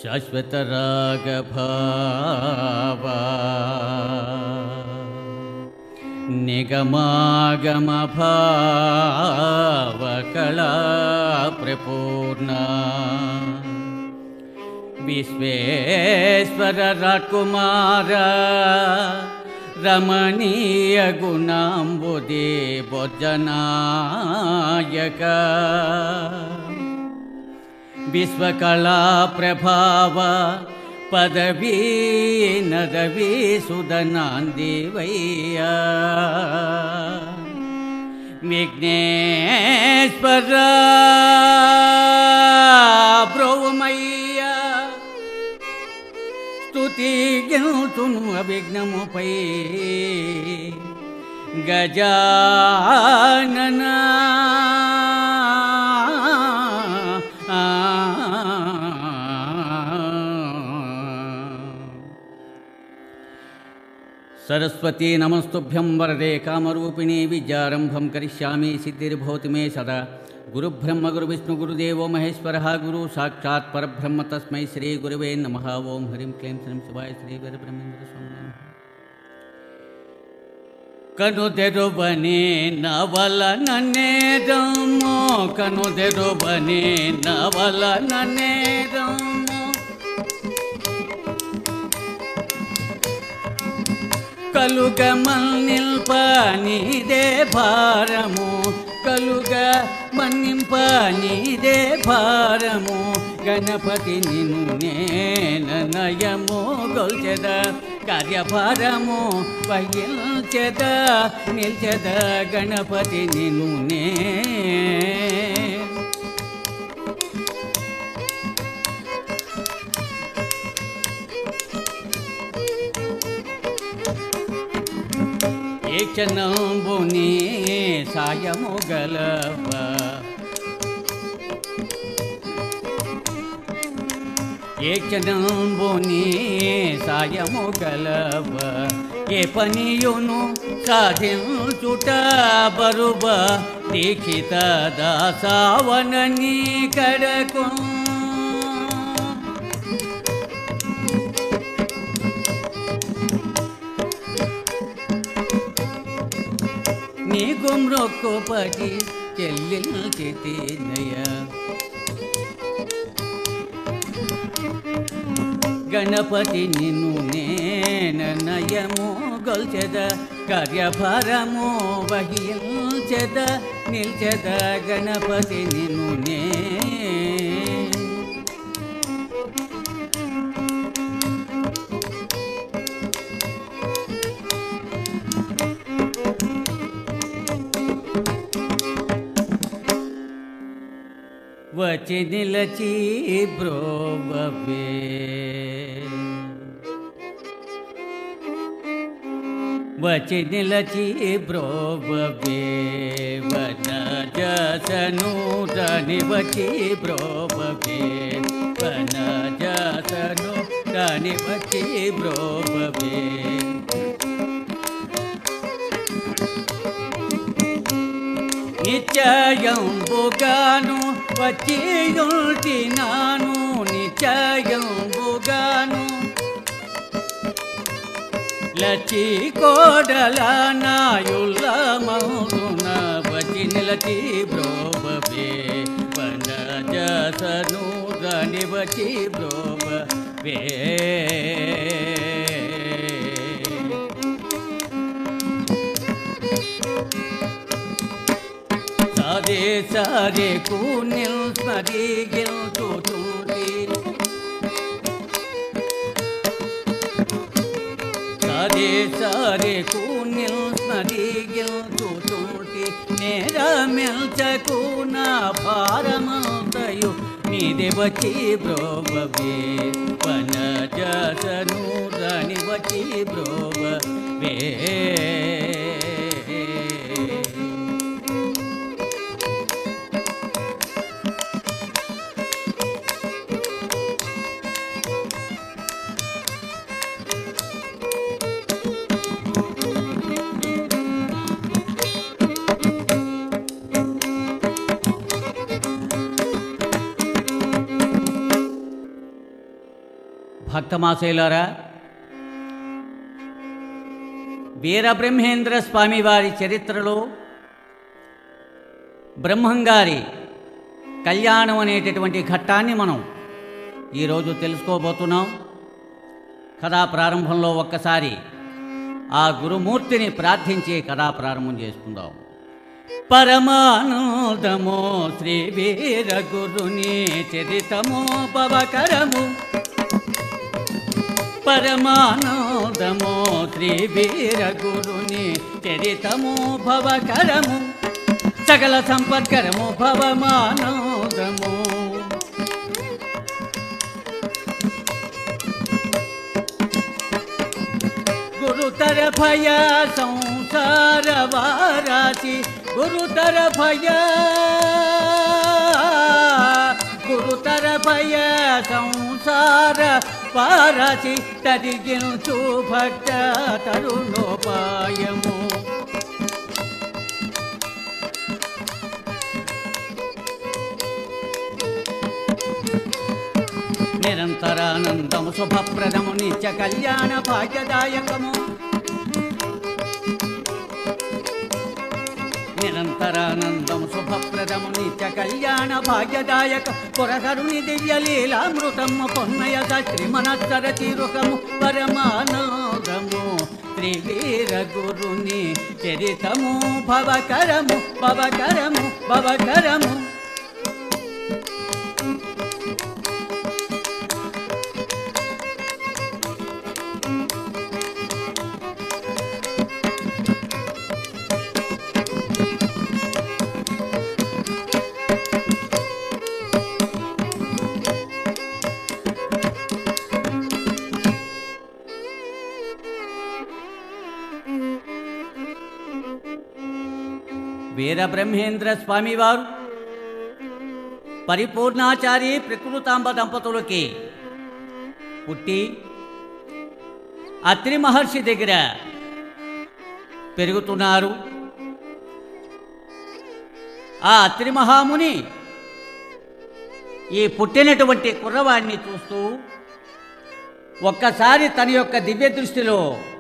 శాశ్వత రాగభావ నిగమాగమ భావ కళా ప్రపూర్ణ విశ్వేశ్వర రకుమార రమణీయ గుణాంబుదే బొజ్జనాయక విశ్వకళా ప్రభావ పదవీ నదవీ సుధనాందివయ్యా విఘ్నేశ్వర బ్రోమయ్యా స్తుతి గెలుతును అవిఘ్నముపై గజానన సరస్వతీ నమస్తుభ్యం వరదే కామరూపిణీ విద్యారంభం కరిష్యామి సిద్ధిర్భవతి మే సదా గురుబ్రహ్మ గురువిష్ణు గురుదేవో మహేశ్వర గురు సాక్షాత్ పరబ్రహ్మ తస్మై శ్రీ గురువే నమ ఓం హరిం క్లీం శ్రీం శివాయ శ్రీ వీరబ్రహ్మేంద్ర స్వామి నమః. కను తెరుబని నవల నన్నేదమ్మో కను తెరుబని నవల నన్నేదమ్మో కలుగ మన్నిల్ప నీదే భారము కలుగ మన్నింప నీదే భారము గణపతి నిన్ను నేనయము గొల్చెద కార్యభారము వహించెద నిల్చెద గణపతి నిన్ను నే ఏ క్షణంబుని సాయము గలవ ఏ క్షణంబుని సాయము గలవ ఏ పనియును సాధించుట బరుబ దీక్షిత దాసావన నీ కడకు నీకు మ్రొక్కుపటి చెల్లించితినయ గణపతి నిన్ను నేనయము గొల్చెద కార్యభారము వహించెద నిల్చెద గణపతి నిన్ను నే వచ్చి నిలచి బ్రోవే వచ్చి నిలచి బ్రోవే వన జసను రాని వచ్చి బ్రోవే వన జసను రాని వచ్చి బ్రోవే నిశ్చయంబుగాను వచ్చియుంటినాను నిశ్చయంబుగాను లచి కోడల నాయుల మౌన వచ్చి నిలచి బ్రోబే వన జసను రాని వచ్చి బ్రోబే సాదే సారే కూనిల్ స్మరిగిల్ తోటూరి సాదే సారే కూనిల్ స్మరిగిల్ తోటూరి నేర మెల్చకున భారమంతయు నీదే వచ్చి బ్రోవే వన జసను రాని వచ్చి బ్రోవే భక్తమాశయులారా వీరబ్రహ్మేంద్ర స్వామి వారి చరిత్రలో బ్రహ్మంగారి కళ్యాణం అనేటటువంటి ఘట్టాన్ని మనం ఈరోజు తెలుసుకోబోతున్నాం కథా ప్రారంభంలో ఒక్కసారి ఆ గురుమూర్తిని ప్రార్థించి కథా ప్రారంభం చేసుకుందాం పరమానందమో శ్రీ వీర గురుని చరితమో పవకరము పరమానందమో శ్రీ వీర గురుని చరితము భవకరము సకల సంపత్కరము భవమానందము గురుతర భయ సంసార వారాచి గురుతర భయ గురుతర భయ సంసార పారాచి తరిగించు భక్త తరుణోపాయము నిరంతరానందము శుభప్రదము నిత్య కళ్యాణ భాగ్యదాయకము నిరంతరానందము శుభప్రదము నిత్య కళ్యాణ భాగ్యదాయక పురహరుని దివ్య లీలామృతము పొన్నయ శ్రీమనత్తర చిరుకము పరమానందము త్రివీర గురుని చరితము భవకరము భవకరము భవకరము వీరబ్రహ్మేంద్ర స్వామివారు పరిపూర్ణాచారి ప్రకృతాంబ దంపతులకి పుట్టి అత్రి మహర్షి దగ్గర పెరుగుతున్నారు ఆ అత్రి మహాముని ఈ పుట్టినటువంటి కుర్రవాడిని చూస్తూ ఒక్కసారి తన యొక్క దివ్య దృష్టిలో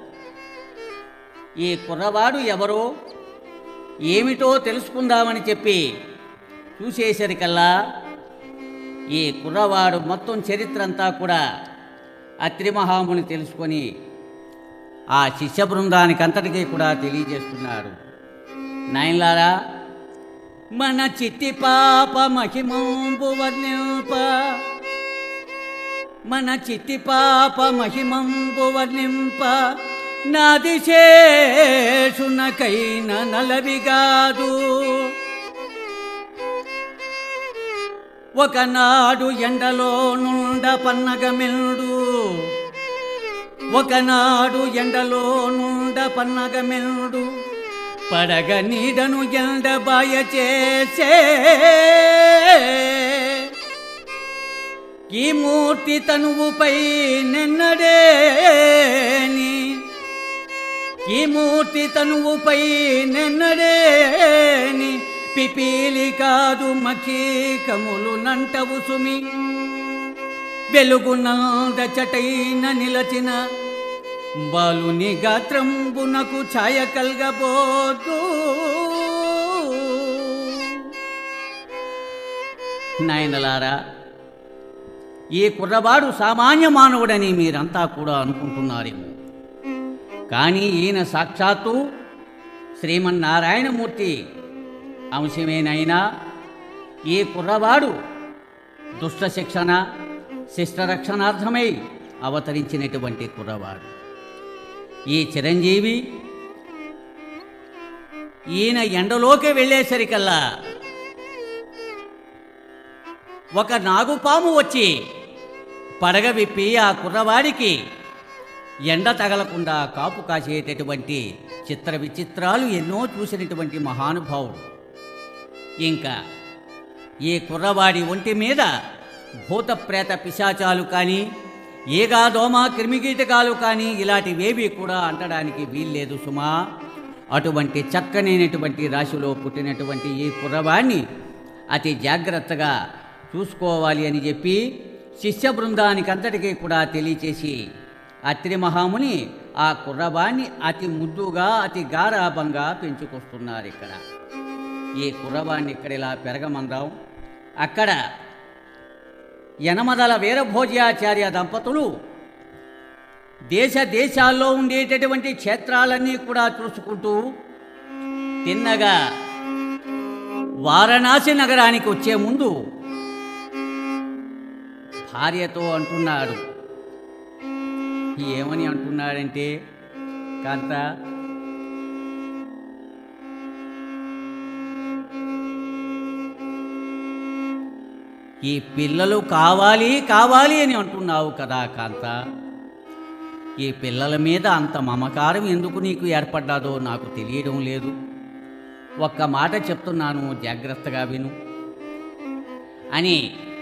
ఈ కుర్రవాడు ఎవరో ఏమిటో తెలుసుకుందామని చెప్పి చూసేసరికల్లా ఈ కుర్రవాడు మొత్తం చరిత్ర అంతా కూడా అత్రి మహాముని తెలుసుకొని ఆ శిష్య బృందానికి అంతటికీ కూడా తెలియజేస్తున్నారు నాయన్లారా మన చిట్టి పాప మహిమంబు వర్ణింప మన చిట్టి పాప మహిమంబు వర్ణింప నాది శేషునకైన నలవిగాదు ఒకనాడు ఎండలో నుండ పన్నగమెల్డు ఒకనాడు ఎండలో నుండ పన్నగమెల్డు పడగ నీడను ఎండ బాయ చేసే ఈ మూర్తి తనువుపై నిన్నడేని ఈ మూర్తి తనువుపై నిన్నడేని పిపీలి కాదు మఖీకములు నంటవు సుమి వెలుగునంద చటైన నిలచిన బాలుని గాత్రంబునకు ఛాయ కల్గబోదు నాయనలారా ఈ కుర్రవాడు సామాన్య మానవుడని మీరంతా కూడా అనుకుంటున్నారేమో కానీ ఈయన సాక్షాత్తు శ్రీమన్నారాయణమూర్తి అంశమేనైనా ఈ కుర్రవాడు దుష్ట శిక్షణ శిష్టరక్షణార్థమై అవతరించినటువంటి కుర్రవాడు ఈ చిరంజీవి ఈయన ఎండలోకి వెళ్ళేసరికల్లా ఒక నాగుపాము వచ్చి పడగ విప్పి ఆ కుర్రవాడికి ఎండ తగలకుండా కాపు కాసేటటువంటి చిత్ర విచిత్రాలు ఎన్నో చూసినటువంటి మహానుభావుడు ఇంకా ఈ కుర్రవాడి ఒంటి మీద భూత ప్రేత పిశాచాలు కానీ ఏగా దోమ క్రిమికీటకాలు కానీ ఇలాంటివేవి కూడా అంటడానికి వీల్లేదు సుమా అటువంటి చక్కనైనటువంటి రాశిలో పుట్టినటువంటి ఈ కుర్రవాడిని అతి జాగ్రత్తగా చూసుకోవాలి అని చెప్పి శిష్య బృందానికి అంతటికీ కూడా తెలియచేసి అత్రి మహాముని ఆ కుర్రవాణ్ణి అతి ముద్దుగా అతి గారాభంగా పెంచుకొస్తున్నారు ఇక్కడ ఈ కుర్రవాణ్ణి ఇక్కడ ఇలా పెరగమందాం అక్కడ యనమదల వీరభోజ్యాచార్య దంపతులు దేశ దేశాల్లో ఉండేటటువంటి క్షేత్రాలన్నీ కూడా చూసుకుంటూ తిన్నగా వారణాసి నగరానికి వచ్చే ముందు భార్యతో అంటున్నాడు ఏమని అంటున్నాడంటే కాంత ఈ పిల్లలు కావాలి కావాలి అని అంటున్నావు కదా కాంత ఈ పిల్లల మీద అంత మమకారం ఎందుకు నీకు ఏర్పడ్డాదో నాకు తెలియడం లేదు ఒక్క మాట చెప్తున్నాను జాగ్రత్తగా విను అని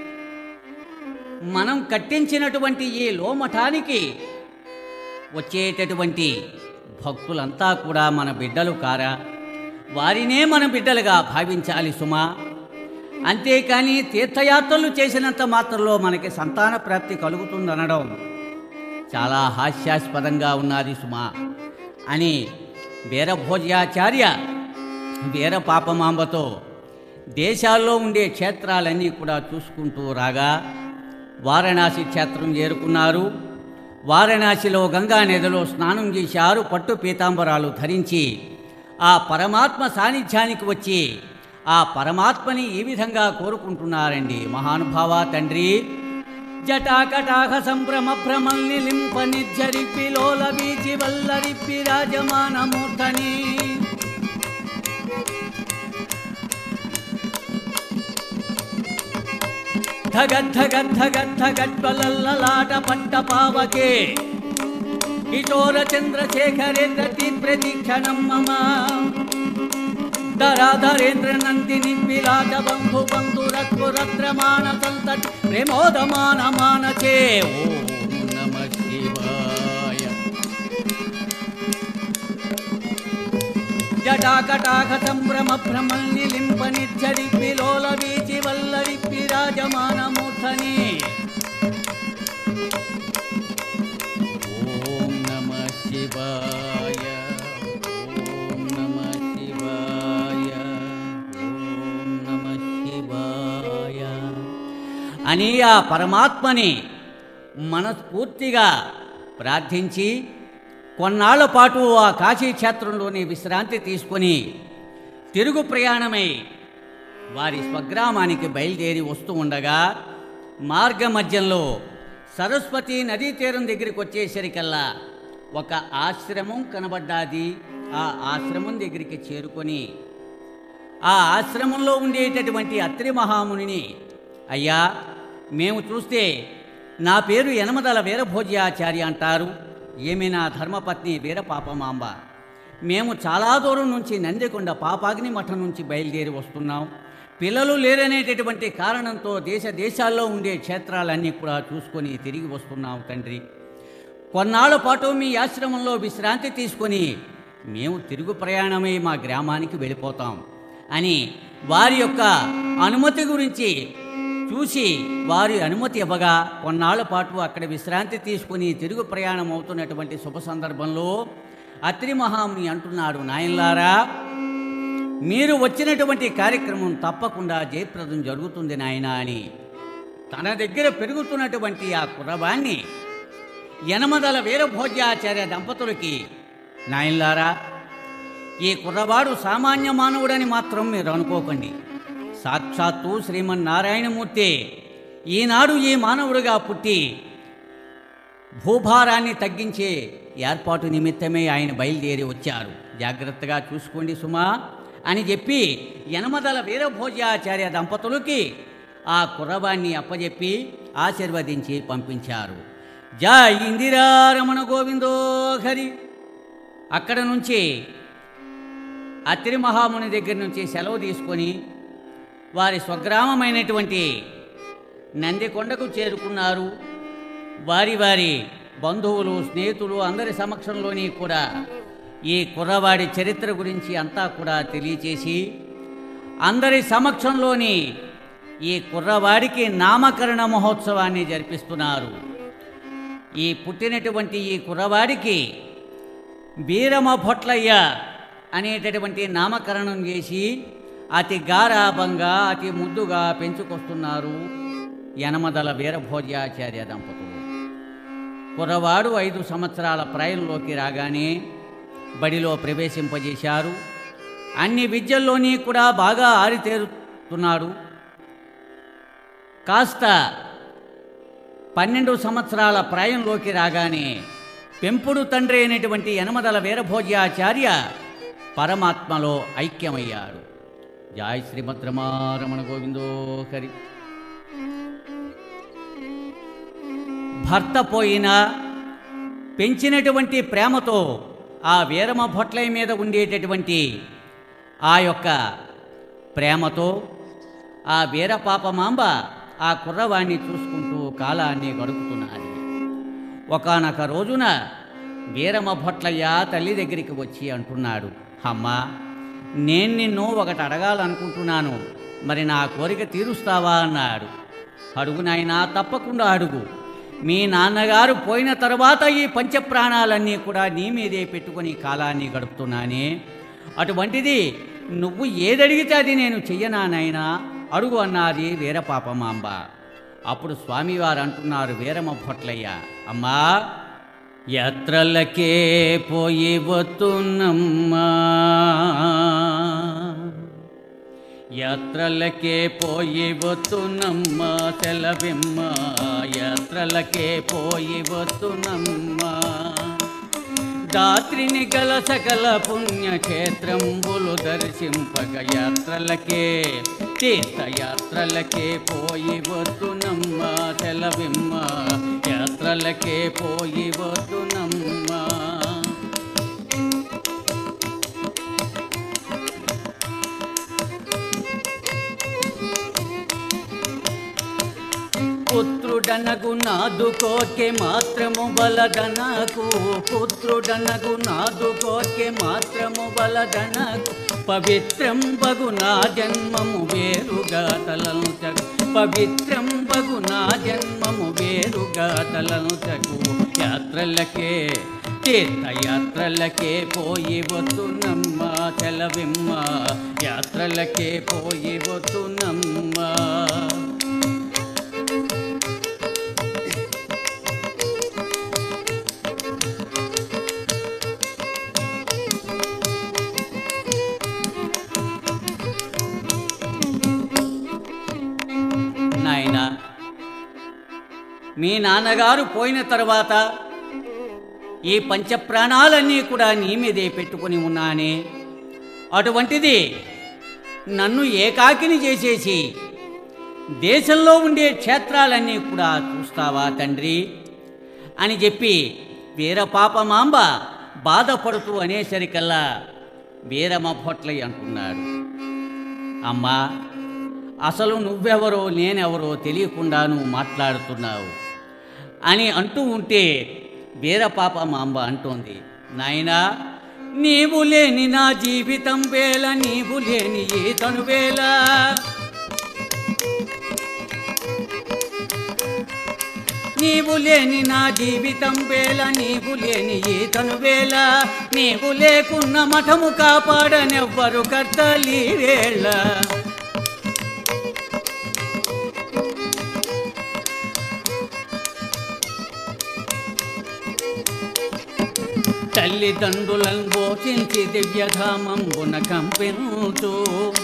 మనం కట్టించినటువంటి ఈ లోమఠానికి వచ్చేటటువంటి భక్తులంతా కూడా మన బిడ్డలు కారా వారినే మన బిడ్డలుగా భావించాలి సుమా అంతేకాని తీర్థయాత్రలు చేసినంత మాత్రంలో మనకి సంతాన ప్రాప్తి కలుగుతుందనడం చాలా హాస్యాస్పదంగా ఉన్నది సుమా అని వీరభోజ్యాచార్య వీర పాపమాంబతో దేశాల్లో ఉండే క్షేత్రాలన్నీ కూడా చూసుకుంటూ రాగా వారణాసి క్షేత్రం చేరుకున్నారు వారణాసిలో గంగా నదిలో స్నానం చేశారు పట్టు పీతాంబరాలు ధరించి ఆ పరమాత్మ సాన్నిధ్యానికి వచ్చి ఆ పరమాత్మని ఈ విధంగా కోరుకుంటున్నారండి మహానుభావ తండ్రి జటాకటాహ సంభ్రమ భ్రమల్ని లింప నిర్జరిప్పి లోల బీచి వల్లరిప్పి రాజమానమూర్ధని ధగద్ధగద్ధగద్ధగడ్వలల్లలాట పట్ట పావకే కిశోర చంద్రశేఖరేంద్ర తీవ్రతీక్షణం మమ ధరాధరేంద్ర నందిని విలాజ బంధు బంధురత్వరత్రమాణ సంతట్ ప్రేమోదమాన మానచే ఓం నమ శివాయ జటాకటాక సంభ్రమ భ్రమల్ని లింప నిర్జరి విలోల వీచి వల్లరి విరాజమాన మూర్ధని ఓం నమ శివాయ ఓం నమ శివాయ ఓం నమ శివాయ అని ఆ పరమాత్మని మనస్ఫూర్తిగా ప్రార్థించి కొన్నాళ్ల పాటు ఆ కాశీ క్షేత్రంలోని విశ్రాంతి తీసుకొని తిరుగు ప్రయాణమై వారి స్వగ్రామానికి బయలుదేరి వస్తూ ఉండగా మార్గ మధ్యంలో సరస్వతి నదీ తీరం దగ్గరికి వచ్చేసరికల్లా ఒక ఆశ్రమం కనబడ్డాది ఆ ఆశ్రమం దగ్గరికి చేరుకొని ఆ ఆశ్రమంలో ఉండేటటువంటి అత్రి మహామునిని అయ్యా మేము చూస్తే నా పేరు యనమదల వీరభోజ్యాచార్య అంటారు ఏమి నా ధర్మపత్ని వీరపాపమాంబ మేము చాలా దూరం నుంచి నందికొండ పాపాగ్ని మఠం నుంచి బయలుదేరి వస్తున్నాం పిల్లలు లేరనేటటువంటి కారణంతో దేశ దేశాల్లో ఉండే క్షేత్రాలన్నీ కూడా చూసుకొని తిరిగి వస్తున్నాం తండ్రి కొన్నాళ్ల పాటు మీ ఆశ్రమంలో విశ్రాంతి తీసుకొని మేము తిరుగు ప్రయాణమై మా గ్రామానికి వెళ్ళిపోతాం అని వారి యొక్క అనుమతి గురించి చూసి వారి అనుమతి ఇవ్వగా కొన్నాళ్ల పాటు అక్కడ విశ్రాంతి తీసుకుని తిరుగు ప్రయాణం అవుతున్నటువంటి శుభ సందర్భంలో అత్రి మహాముని అంటున్నాడు నాయన్లారా మీరు వచ్చినటువంటి కార్యక్రమం తప్పకుండా జయప్రదం జరుగుతుంది నాయన అని తన దగ్గర పెరుగుతున్నటువంటి ఆ కుర్రవాణ్ణి యనమదల వీరభోజ్యాచార్య దంపతులకి నాయన్లారా ఈ కుర్రవాడు సామాన్య మానవుడని మాత్రం మీరు అనుకోకండి సాక్షాత్తు శ్రీమన్నారాయణమూర్తి ఈనాడు ఈ మానవుడిగా పుట్టి భూభారాన్ని తగ్గించే ఏర్పాటు నిమిత్తమే ఆయన బయలుదేరి వచ్చారు జాగ్రత్తగా చూసుకోండి సుమా అని చెప్పి యనమదల వీరభోజ్యాచార్య దంపతులకి ఆ కుర్రవాణ్ణి అప్పజెప్పి ఆశీర్వదించి పంపించారు జై ఇందిరారమణ గోవిందో హరి అక్కడ నుంచి అత్రి మహాముని దగ్గర నుంచి సెలవు తీసుకొని వారి స్వగ్రామమైనటువంటి నందికొండకు చేరుకున్నారు వారి వారి బంధువులు స్నేహితులు అందరి సమక్షంలోని కూడా ఈ కుర్రవాడి చరిత్ర గురించి అంతా కూడా తెలియచేసి అందరి సమక్షంలోని ఈ కుర్రవాడికి నామకరణ మహోత్సవాన్ని జరిపిస్తున్నారు ఈ పుట్టినటువంటి ఈ కుర్రవాడికి బీరమ భొట్లయ్య అనేటటువంటి నామకరణం చేసి అతి గారాభంగా అతి ముద్దుగా పెంచుకొస్తున్నారు యనమదల వీరభోజ్యాచార్య దంపతులు కుర్రవాడు ఐదు సంవత్సరాల ప్రాయంలోకి రాగానే బడిలో ప్రవేశింపజేశారు అన్ని విద్యల్లోని కూడా బాగా ఆరితేరుతున్నాడు కాస్త పన్నెండు సంవత్సరాల ప్రాయంలోకి రాగానే పెంపుడు తండ్రి అయినటువంటి యనమదల వీరభోజ్యాచార్య పరమాత్మలో ఐక్యమయ్యాడు జాయ్ శ్రీమద్ రమారమణ గోవిందో హరి భర్త పోయినా పెంచినటువంటి ప్రేమతో ఆ వీరమ భొట్లై మీద ఉండేటటువంటి ఆ యొక్క ప్రేమతో ఆ వీరపాపమాంబ ఆ కుర్రవాణ్ణి చూసుకుంటూ కాలాన్ని గడుపుతున్నది ఒకానొక రోజున వీరమ భొట్లయ్య తల్లి దగ్గరికి వచ్చి అంటున్నాడు అమ్మా నేను నిన్ను ఒకటి అడగాలనుకుంటున్నాను మరి నా కోరిక తీరుస్తావా అన్నాడు అడుగు నాయనా తప్పకుండా అడుగు మీ నాన్నగారు పోయిన తర్వాత ఈ పంచప్రాణాలన్నీ కూడా నీ మీదే పెట్టుకొని కాలాన్ని గడుపుతున్నానే అటువంటిది నువ్వు ఏదడిగితే అది నేను చెయ్యనా నాయనా అడుగు అన్నది వీరపాపమాంబ అప్పుడు స్వామివారు అంటున్నారు వీరమ భొట్లయ్య అమ్మా యాత్రలకే పోయి వస్తున్నమ్మా యాత్రలకే పోయి వస్తున్నమ్మా సెలవిమ్మ యాత్రలకే పోయి వస్తున్నమ్మా దాత్రిని గల సకల పుణ్యక్షేత్రంబులు దర్శింపక యాత్రలకే తీర్థయాత్రలకే పోయి వస్తున్నమ్మా సెలవిమ్మ యాత్రలకే పోయి వస్తున్నమ్మా పుత్రుడనగు నాదు కోర్కె మాత్రము బలదనకు పుత్రుడనగు నాదు కోర్కె మాత్రము బలదనకు పవిత్రం బగు నా జన్మము వేరుగా తలంచకు పవిత్రం బగు నా జన్మము వేరుగా తలంచకు యాత్రలకే తీర్థయాత్రలకే పోయి వస్తున్నమ్మా సెలవిమ్మ యాత్రలకే పోయి వస్తున్నమ్మా నాయన మీ నాన్నగారు పోయిన తర్వాత ఈ పంచప్రాణాలన్నీ కూడా నీ మీదే పెట్టుకొని ఉన్నానే అటువంటిది నన్ను ఏకాకిని చేసేసి దేశంలో ఉండే క్షేత్రాలన్నీ కూడా చూస్తావా తండ్రి అని చెప్పి వీరపాపమాంబ బాధపడుతూ అనేసరికల్లా వీరమ పొట్లయ్య అంటున్నాడు అమ్మా అసలు నువ్వెవరో నేనెవరో తెలియకుండా నువ్వు మాట్లాడుతున్నావు అని అంటూ ఉంటే వీరపాపమాంబ అంటోంది నాయనా నీవు లేని నా జీవితం వేళ నీవు లేని ఈ తనువేళ నీవు లేని నా జీవితం వేళ నీవు లేని ఈ తనువేళ నీవు లేకున్న మఠము కాపాడనెవ్వరు కర్తలీ వేళ తల్లిదండ్రులను పోషించి దివ్యధామంబున కంపించు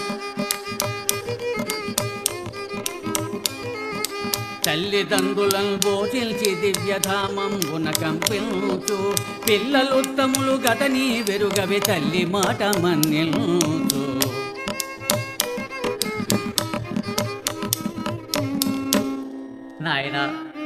తల్లిదండ్రులను పోషించి దివ్యధామంబున కంపించు పిల్లలుత్తములు గతని వెరుగవి తల్లి మాట మన్నిల్చు నాయనా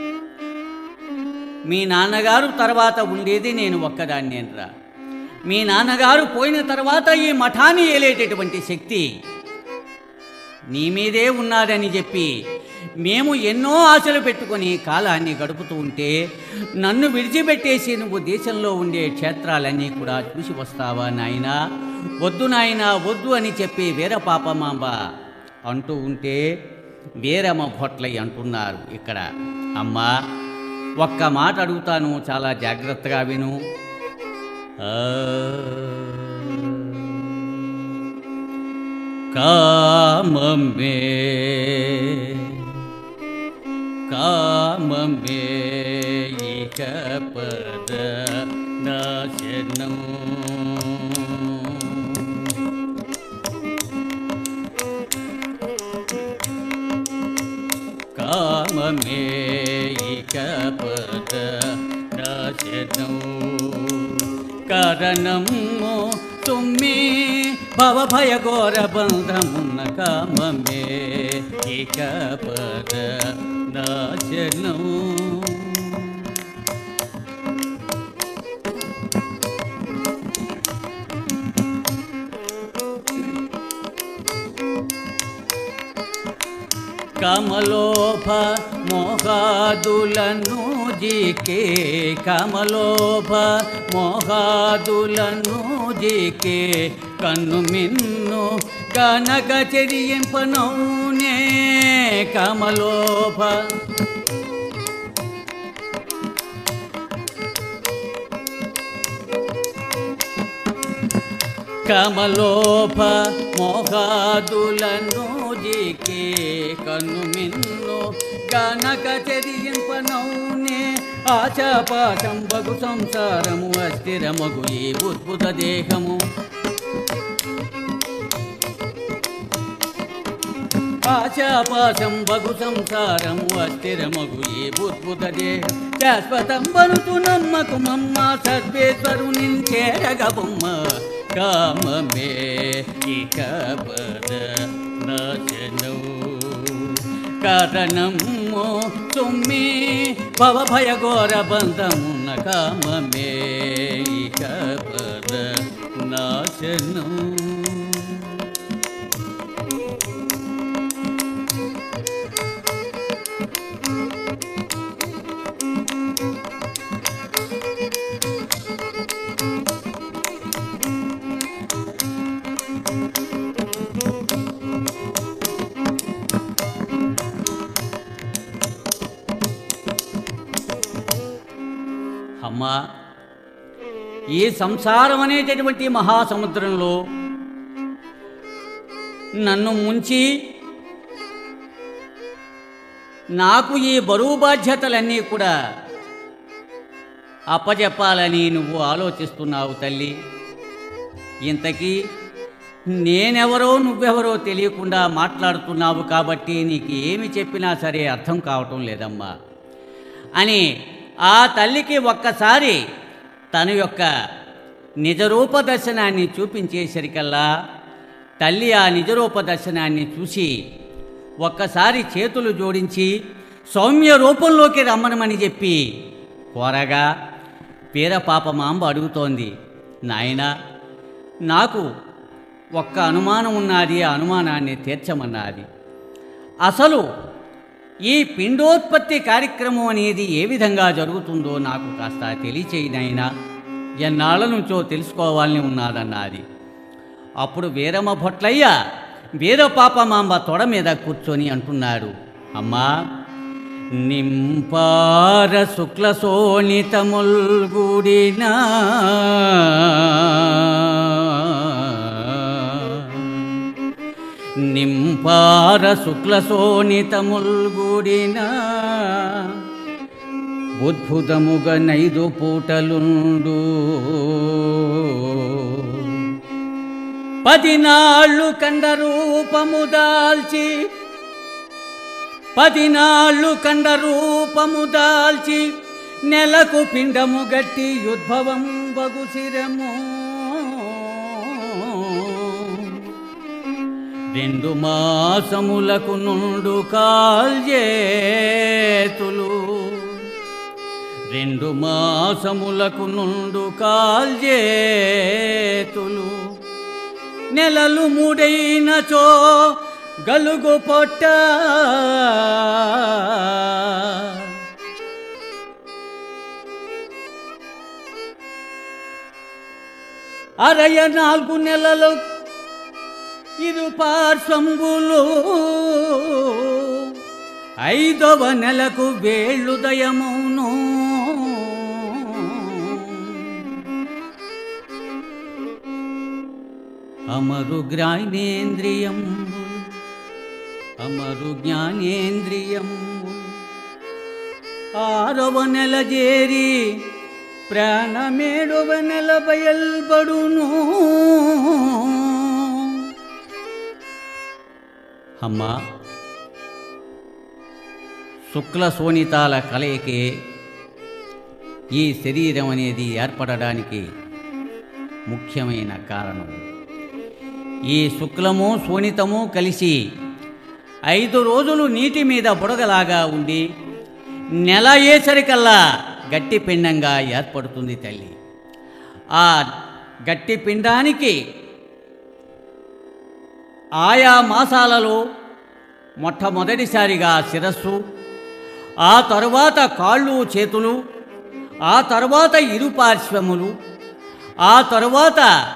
మీ నాన్నగారు తర్వాత ఉండేది నేను ఒక్కదాన్నేనరా మీ నాన్నగారు పోయిన తర్వాత ఈ మఠాన్ని ఏలేటటువంటి శక్తి నీ మీదే ఉన్నాడని చెప్పి మేము ఎన్నో ఆశలు పెట్టుకొని కాలాన్ని గడుపుతూ ఉంటే నన్ను విడిచిపెట్టేసి నువ్వు దేశంలో ఉండే క్షేత్రాలన్నీ కూడా చూసి వస్తావా నాయనా వద్దు నాయనా వద్దు అని చెప్పి వీరపాపమాంబ అంటూ ఉంటే వీరమ్మ భొట్లయ్య అంటున్నారు ఇక్కడ అమ్మా ఒక్క మాట అడుగుతాను చాలా జాగ్రత్తగా విను ఆ, కామమే కామమే ఇక పద నాశనం కామమే ఇక పద నాశనం కారణము తుమ్మి భవ భయ ఘోర బంధమున్న కామమే ఇక పద నాశనం కమలోభ మోహాదులను జీకే కమలోభ మోహాదులను జీకే కన్ను మిన్ను కనక చెరియింపనౌనే కమలోభ కమలోభ మోహాదులను జీకే కన్ను మిన్ను కనక చెరియింపనౌనే ఆచాపాశం బగు సంసారము అస్థిరమగు ఈ ఉద్భుత దేహము ఆశాపాశం బగు సంసారము అస్థిరమగు ఈ ఉద్భుత దేహం శాశ్వతం బనుతు నమ్మకు మమ్మ సర్వేశ్వరుని చేరగ బొమ్మ కామమే ఇక పద నాశనౌ కారణము తుమ్మి భవ భయ ఘోర బంధమున్న కామమే ఇక పద నాశనం అమ్మా ఈ సంసారం అనేటటువంటి మహాసముద్రంలో నన్ను ముంచి నాకు ఈ బరువు బాధ్యతలన్నీ కూడా అప్పచెప్పాలని నువ్వు ఆలోచిస్తున్నావు తల్లి ఇంతకీ నేనెవరో నువ్వెవరో తెలియకుండా మాట్లాడుతున్నావు కాబట్టి నీకు ఏమి చెప్పినా సరే అర్థం కావటం లేదమ్మా అని ఆ తల్లికి ఒక్కసారి తన యొక్క నిజరూప దర్శనాన్ని చూపించేసరికల్లా తల్లి ఆ నిజరూప దర్శనాన్ని చూసి ఒక్కసారి చేతులు జోడించి సౌమ్య రూపంలోకి రమ్మనమని చెప్పి కోరగా వీరపాపమాంబ అడుగుతోంది నాయనా నాకు ఒక్క అనుమానం ఉన్నది ఆ అనుమానాన్ని తీర్చమన్నది అసలు ఈ పిండోత్పత్తి కార్యక్రమం అనేది ఏ విధంగా జరుగుతుందో నాకు కాస్త తెలియచేయనైనా ఎన్నాళ్ళ నుంచో తెలుసుకోవాలని ఉన్నదన్నది అప్పుడు వీరమ్మ భొట్లయ్య వీరపాపమాంబ తొడ మీద కూర్చొని అంటున్నాడు అమ్మా నింపార శుక్ల సోనితముల్గుడినా నింపార శుక్ల సోనితముల్గుడినా ఉద్భుతముగ నైదు పూటలుండు పదినాళ్ళు కండ రూపము దాల్చి పదినాళ్ళు కండ రూపము దాల్చి నెలకు పిండము గట్టి ఉద్భవం బగు శిరము రెండు మాసములకు నుండు కాల్జేతులు రెండు మాసములకు నుండు కాల్జేతులు నెలలు మూడైనచో గలుగు పొట్ట అరయ నాలుగు నెలలు ఇరు పార్శ్వంబులు ఐదవ నెలకు వేళ్ళుదయమును అమరు జ్ఞానేంద్రియం అమరు జ్ఞానేంద్రియం ఆరవ నెల చేరి ప్రాణమేడవ నెల బయల్బడును అమ్మా శుక్ల శోణితాల కలయికే ఈ శరీరం అనేది ఏర్పడడానికి ముఖ్యమైన కారణం ఈ శుక్లము శోణితము కలిసి ఐదు రోజులు నీటి మీద బుడగలాగా ఉండి నెల ఏసరికల్లా గట్టి పిండంగా ఏర్పడుతుంది తల్లి ఆ గట్టి పిండానికి ఆయా మాసాలలో మొట్టమొదటిసారిగా శిరస్సు ఆ తరువాత కాళ్ళు చేతులు ఆ తరువాత ఇరుపార్శ్వములు ఆ తరువాత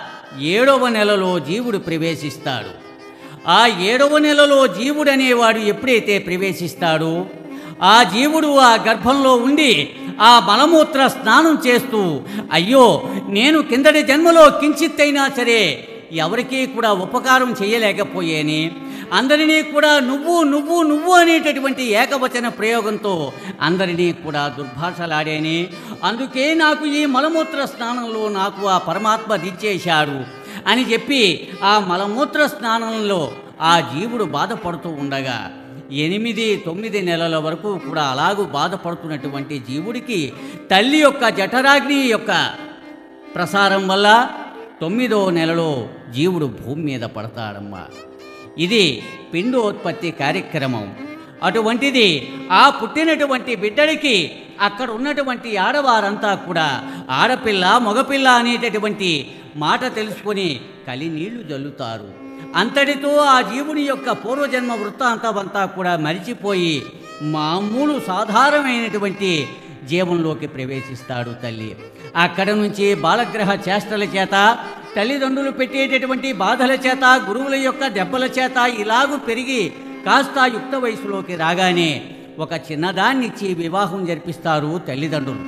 ఏడవ నెలలో జీవుడు ప్రవేశిస్తాడు ఆ ఏడవ నెలలో జీవుడు అనేవాడు ఎప్పుడైతే ప్రవేశిస్తాడో ఆ జీవుడు ఆ గర్భంలో ఉండి ఆ మలమూత్ర స్నానం చేస్తూ అయ్యో నేను కిందటి జన్మలో కించిత్తైనా సరే ఎవరికీ కూడా ఉపకారం చేయలేకపోయేని అందరినీ కూడా నువ్వు నువ్వు నువ్వు అనేటటువంటి ఏకవచన ప్రయోగంతో అందరినీ కూడా దుర్భాషలాడేని అందుకే నాకు ఈ మలమూత్ర స్నానంలో నాకు ఆ పరమాత్మ దిచ్చేశాడు అని చెప్పి ఆ మలమూత్ర స్నానంలో ఆ జీవుడు బాధపడుతూ ఉండగా ఎనిమిది తొమ్మిది నెలల వరకు కూడా అలాగూ బాధపడుతున్నటువంటి జీవుడికి తల్లి యొక్క జఠరాగ్ని యొక్క ప్రసారం వల్ల తొమ్మిదో నెలలో జీవుడు భూమి మీద పడతాడమ్మా ఇది పిండోత్పత్తి కార్యక్రమం అటువంటిది ఆ పుట్టినటువంటి బిడ్డడికి అక్కడ ఉన్నటువంటి ఆడవారంతా కూడా ఆడపిల్ల మగపిల్ల అనేటటువంటి మాట తెలుసుకొని కలి నీళ్లు జల్లుతారు అంతటితో ఆ జీవుని యొక్క పూర్వజన్మ వృత్తాంతమంతా కూడా మరిచిపోయి మామూలు సాధారణమైనటువంటి జీవంలోకి ప్రవేశిస్తాడు తల్లి అక్కడ నుంచి బాలగ్రహ చేష్టల చేత తల్లిదండ్రులు పెట్టేటటువంటి బాధల చేత గురువుల యొక్క దెబ్బల చేత ఇలాగు పెరిగి కాస్త యుక్త వయసులోకి రాగానే ఒక చిన్నదాన్నిచ్చి వివాహం జరిపిస్తారు తల్లిదండ్రులు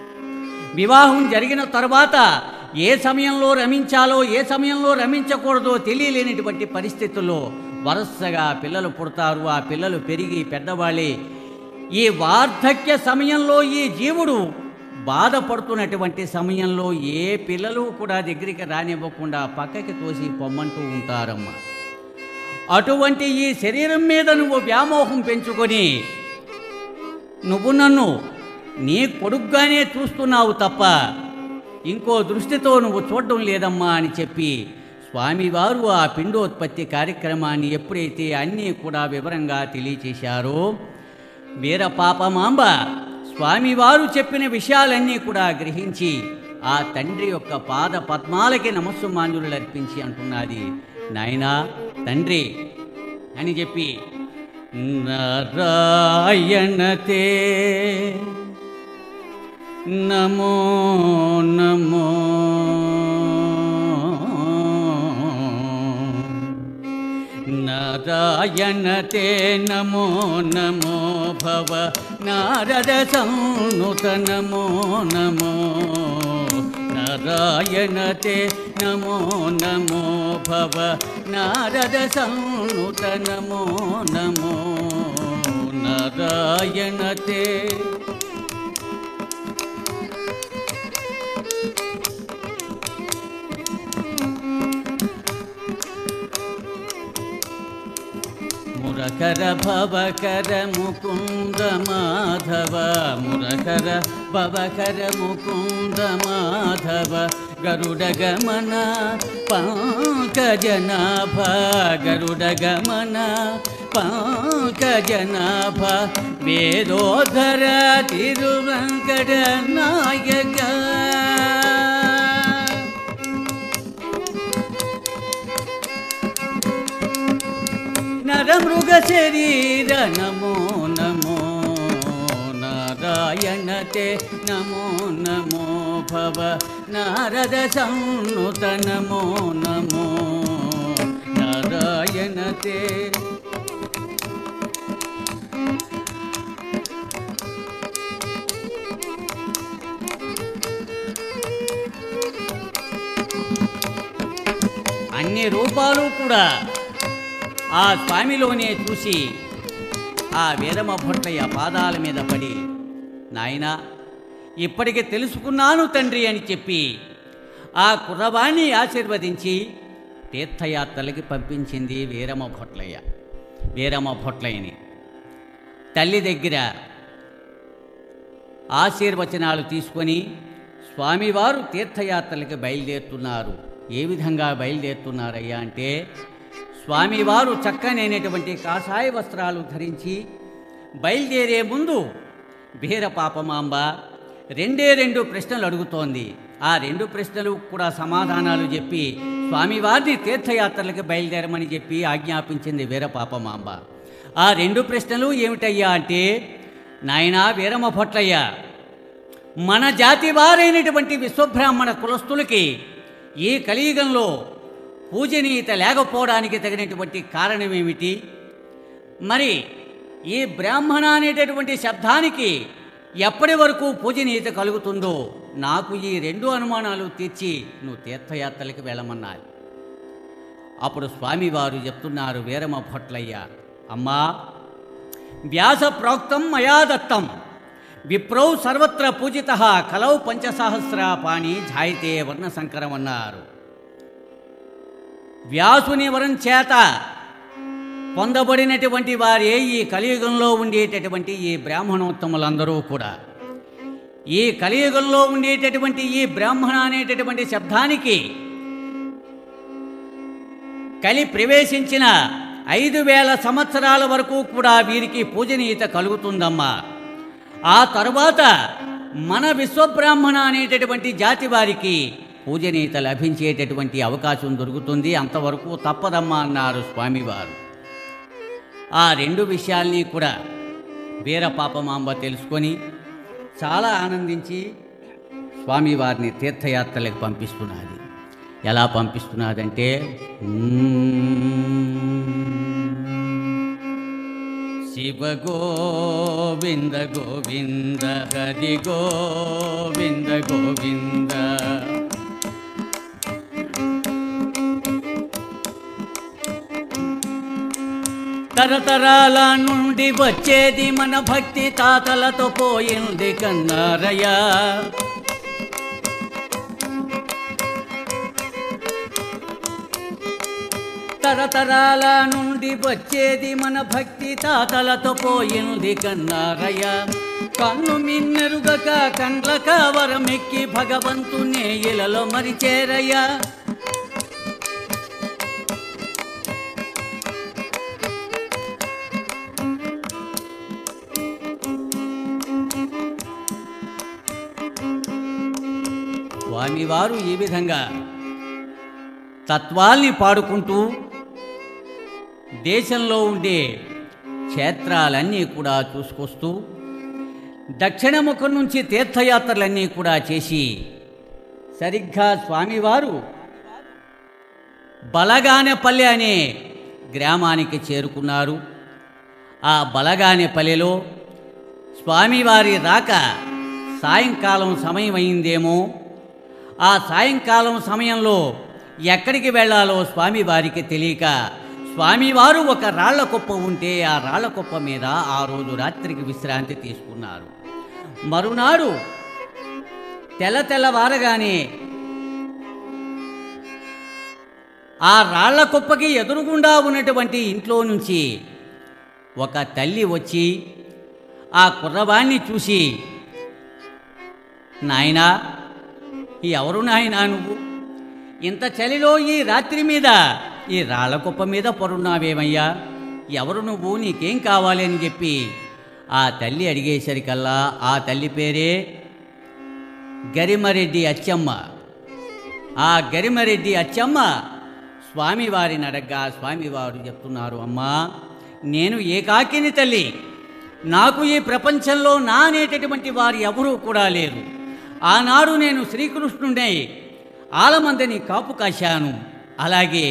వివాహం జరిగిన తర్వాత ఏ సమయంలో రమించాలో ఏ సమయంలో రమించకూడదో తెలియలేనటువంటి పరిస్థితుల్లో వరుసగా పిల్లలు పుడతారు ఆ పిల్లలు పెరిగి పెద్దవాళ్ళే ఈ వార్ధక్య సమయంలో ఈ జీవుడు బాధపడుతున్నటువంటి సమయంలో ఏ పిల్లలు కూడా దగ్గరికి రానివ్వకుండా పక్కకి తోసి పొమ్మంటూ ఉంటారమ్మా అటువంటి ఈ శరీరం మీద నువ్వు వ్యామోహం పెంచుకొని నువ్వు నన్ను నీ కొడుగ్గానే చూస్తున్నావు తప్ప ఇంకో దృష్టితో నువ్వు చూడడం లేదమ్మా అని చెప్పి స్వామివారు ఆ పిండోత్పత్తి కార్యక్రమాన్ని ఎప్పుడైతే అన్నీ కూడా వివరంగా తెలియచేశారో వీర పాపమాంబ స్వామివారు చెప్పిన విషయాలన్నీ కూడా గ్రహించి ఆ తండ్రి యొక్క పాద పద్మాలకి నమస్సుమాన్యులు అర్పించి అంటున్నది నాయనా తండ్రి అని చెప్పి నారాయణతే నమో నమో నారాయణతే నమో నమో భవ నారద సంనుత నమో నమో నారాయణతే నమో నమో భవ నారద సంనుత నమో నమో నారాయణతే మురకర భవకర ముకుంద మాధవ మురకర భవకర ముకుంద మాధవ గరుడ గమన పంకజనాభ గరుడ గమన పంకజనాభ వేదోధర తిరువంకట నాయక నరమృగ శరీర నమో నమో నారాయణతే నమో నమో భవ నారద సంనుత నమో నమో నారాయణ మాటే అన్ని రూపాలు కూడా ఆ స్వామిలోనే చూసి ఆ వీరమ భొట్టయ్య పాదాల మీద పడి నాయనా ఇప్పటికి తెలుసుకున్నాను తండ్రి అని చెప్పి ఆ కుర్రవాణ్ణి ఆశీర్వదించి తీర్థయాత్రలకి పంపించింది వీరమ భొట్లయ్య వీరమ భొట్లయ్యని తల్లి దగ్గర ఆశీర్వచనాలు తీసుకొని స్వామివారు తీర్థయాత్రలకి బయలుదేరుతున్నారు ఏ విధంగా బయలుదేరుతున్నారయ్యా అంటే స్వామివారు చక్కనైనటువంటి కాషాయ వస్త్రాలు ధరించి బయలుదేరే ముందు వీర పాపమాంబ రెండే రెండు ప్రశ్నలు అడుగుతోంది ఆ రెండు ప్రశ్నలు కూడా సమాధానాలు చెప్పి స్వామివారిని తీర్థయాత్రలకు బయలుదేరమని చెప్పి ఆజ్ఞాపించింది వీర పాపమాంబ ఆ రెండు ప్రశ్నలు ఏమిటయ్యా అంటే నాయనా వీరమ భొట్లయ్య మన జాతి వారైనటువంటి విశ్వబ్రాహ్మణ కులస్తులకి ఈ కలియుగంలో పూజనీయత లేకపోవడానికి తగినటువంటి కారణం ఏమిటి మరి ఈ బ్రాహ్మణ అనేటటువంటి శబ్దానికి ఎప్పటి వరకు పూజనీయత కలుగుతుందో నాకు ఈ రెండు అనుమానాలు తీర్చి నువ్వు తీర్థయాత్రలకు వెళ్ళమన్నారు అప్పుడు స్వామివారు చెప్తున్నారు వీరమ భొట్లయ్య అమ్మా వ్యాస ప్రోక్తం మయా దత్తం విప్రౌ సర్వత్ర పూజిత కలౌ పంచసహస్ర పాణి ఝాయితే వర్ణ సంకరం అన్నారు వ్యాసుని వరం చేత పొందబడినటువంటి వారే ఈ కలియుగంలో ఉండేటటువంటి ఈ బ్రాహ్మణోత్తములందరూ కూడా ఈ కలియుగంలో ఉండేటటువంటి ఈ బ్రాహ్మణ అనేటటువంటి శబ్దానికి కలి ప్రవేశించిన ఐదు వేల సంవత్సరాల వరకు కూడా వీరికి పూజనీయత కలుగుతుందమ్మా ఆ తరువాత మన విశ్వబ్రాహ్మణ అనేటటువంటి జాతి వారికి పూజనీయత లభించేటటువంటి అవకాశం దొరుకుతుంది అంతవరకు తప్పదమ్మా అన్నారు స్వామివారు ఆ రెండు విషయాల్ని కూడా వీర పాపమాంబ తెలుసుకొని చాలా ఆనందించి స్వామివారిని తీర్థయాత్రలకు పంపిస్తున్నది ఎలా పంపిస్తున్నదంటే శివ గోవింద గోవింద హరి గోవింద గోవింద తరతరాల నుండి వచ్చేది మన భక్తి తాతలతో పోయింది కన్నారయ్య తరతరాల నుండి వచ్చేది మన భక్తి తాతలతో పోయింది కన్నారయ్య కన్ను మిన్నెరుగక కండ్లక వరమెక్కి భగవంతునే ఇలలో మరిచేరయ్యా స్వామివారు ఈ విధంగా తత్వాల్ని పాడుకుంటూ దేశంలో ఉండే క్షేత్రాలన్నీ కూడా చూసుకొస్తూ దక్షిణముఖం నుంచి తీర్థయాత్రలన్నీ కూడా చేసి సరిగ్గా స్వామివారు బలగానెపల్లె అనే గ్రామానికి చేరుకున్నారు ఆ బలగానెపల్లెలో స్వామివారి రాక సాయంకాలం సమయం అయిందేమో ఆ సాయంకాలం సమయంలో ఎక్కడికి వెళ్ళాలో స్వామివారికి తెలియక స్వామివారు ఒక రాళ్ల కుప్ప ఉంటే ఆ రాళ్ల కుప్ప మీద ఆ రోజు రాత్రికి విశ్రాంతి తీసుకున్నారు మరునాడు తెల్ల తెల్లవారగానే ఆ రాళ్ల కుప్పకి ఎదురుగుండా ఉన్నటువంటి ఇంట్లో నుంచి ఒక తల్లి వచ్చి ఆ కుర్రవాణ్ణి చూసి నాయనా ఎవరు నాయనా నువ్వు ఇంత చలిలో ఈ రాత్రి మీద ఈ రాళ్ల కుప్ప మీద పరున్నావేమయ్యా ఎవరు నువ్వు నీకేం కావాలి అని చెప్పి ఆ తల్లి అడిగేసరికల్లా ఆ తల్లి పేరే గరిమరెడ్డి అచ్చమ్మ ఆ గరిమరెడ్డి అచ్చమ్మ స్వామివారిని అడగ్గా స్వామివారు చెప్తున్నారు అమ్మా నేను ఏకాకిని తల్లి నాకు ఈ ప్రపంచంలో నా అనేటటువంటి వారు ఎవరూ కూడా లేరు ఆనాడు నేను శ్రీకృష్ణుడై ఆలమందని కాపు కాశాను అలాగే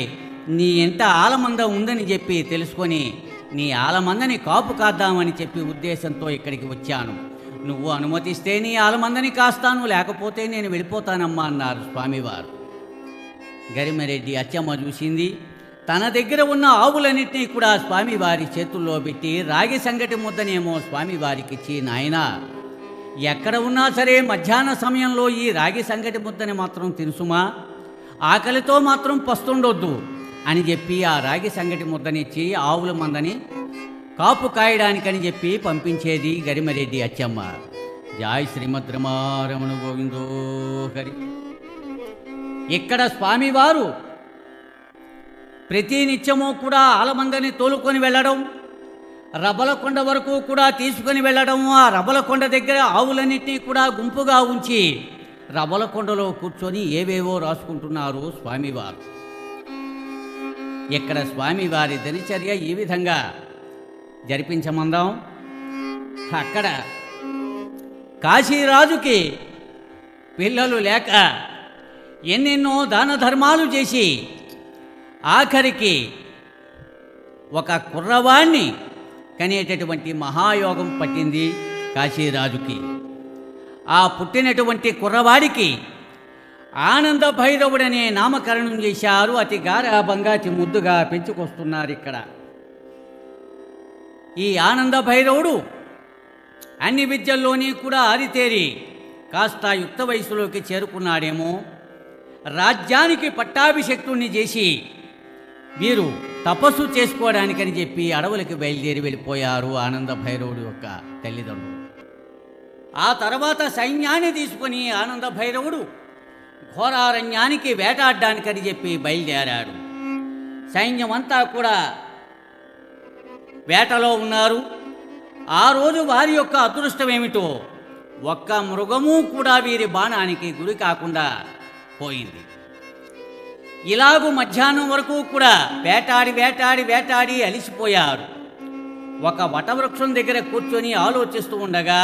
నీ ఇంట ఆలమంద ఉందని చెప్పి తెలుసుకొని నీ ఆలమందని కాపు కాద్దామని చెప్పి ఉద్దేశంతో ఇక్కడికి వచ్చాను నువ్వు అనుమతిస్తే నీ ఆలమందని కాస్తాను లేకపోతే నేను వెళ్ళిపోతానమ్మా అన్నారు స్వామివారు గరిమరెడ్డి అచ్చమ్మ చూసింది తన దగ్గర ఉన్న ఆవులన్నింటినీ కూడా స్వామివారి చేతుల్లో పెట్టి రాగి సంగటి ముద్దనేమో స్వామివారికి ఇచ్చి నాయనా ఎక్కడ ఉన్నా సరే మధ్యాహ్న సమయంలో ఈ రాగి సంగటి ముద్దని మాత్రం తినుసుమా ఆకలితో మాత్రం పస్తుండొద్దు అని చెప్పి ఆ రాగి సంగటి ముద్దనిచ్చి ఆవుల మందని కాపు కాయడానికని చెప్పి పంపించేది గరిమరెడ్డి అచ్చమ్మ జాయ్ శ్రీమద్ రమారమణ గోవిందో హరి ఇక్కడ స్వామివారు ప్రతి నిత్యము కూడా ఆలమందని తోలుకొని వెళ్ళడం రబలకొండ వరకు కూడా తీసుకొని వెళ్ళడం ఆ రబలకొండ దగ్గర ఆవులన్నింటినీ కూడా గుంపుగా ఉంచి రబలకొండలో కూర్చొని ఏవేవో రాసుకుంటున్నారు స్వామివారు ఇక్కడ స్వామివారి దినచర్య ఈ విధంగా జరిపించమందాం అక్కడ కాశీరాజుకి పిల్లలు లేక ఎన్నెన్నో దాన ధర్మాలు చేసి ఆఖరికి ఒక కుర్రవాణ్ణి కనేటటువంటి మహాయోగం పట్టింది కాశీరాజుకి ఆ పుట్టినటువంటి కుర్రవాడికి ఆనంద భైరవుడనే నామకరణం చేశారు అతి గారాభంగా అతి ముద్దుగా పెంచుకొస్తున్నారు ఇక్కడ ఈ ఆనంద భైరవుడు అన్ని విద్యల్లోని కూడా ఆరితేరి కాస్త యుక్త వయసులోకి చేరుకున్నాడేమో రాజ్యానికి పట్టాభిషక్తుణ్ణి చేసి వీరు తపస్సు చేసుకోవడానికని చెప్పి అడవులకి బయలుదేరి వెళ్ళిపోయారు ఆనంద భైరవుడు యొక్క తల్లిదండ్రులు ఆ తర్వాత సైన్యాన్ని తీసుకొని ఆనంద భైరవుడు ఘోరారణ్యానికి వేటాడడానికని చెప్పి బయలుదేరాడు సైన్యమంతా కూడా వేటలో ఉన్నారు ఆ రోజు వారి యొక్క అదృష్టం ఏమిటో ఒక్క మృగము కూడా వీరి బాణానికి గురి కాకుండా పోయింది ఇలాగూ మధ్యాహ్నం వరకు కూడా వేటాడి వేటాడి వేటాడి అలిసిపోయారు ఒక వటవృక్షం దగ్గర కూర్చొని ఆలోచిస్తూ ఉండగా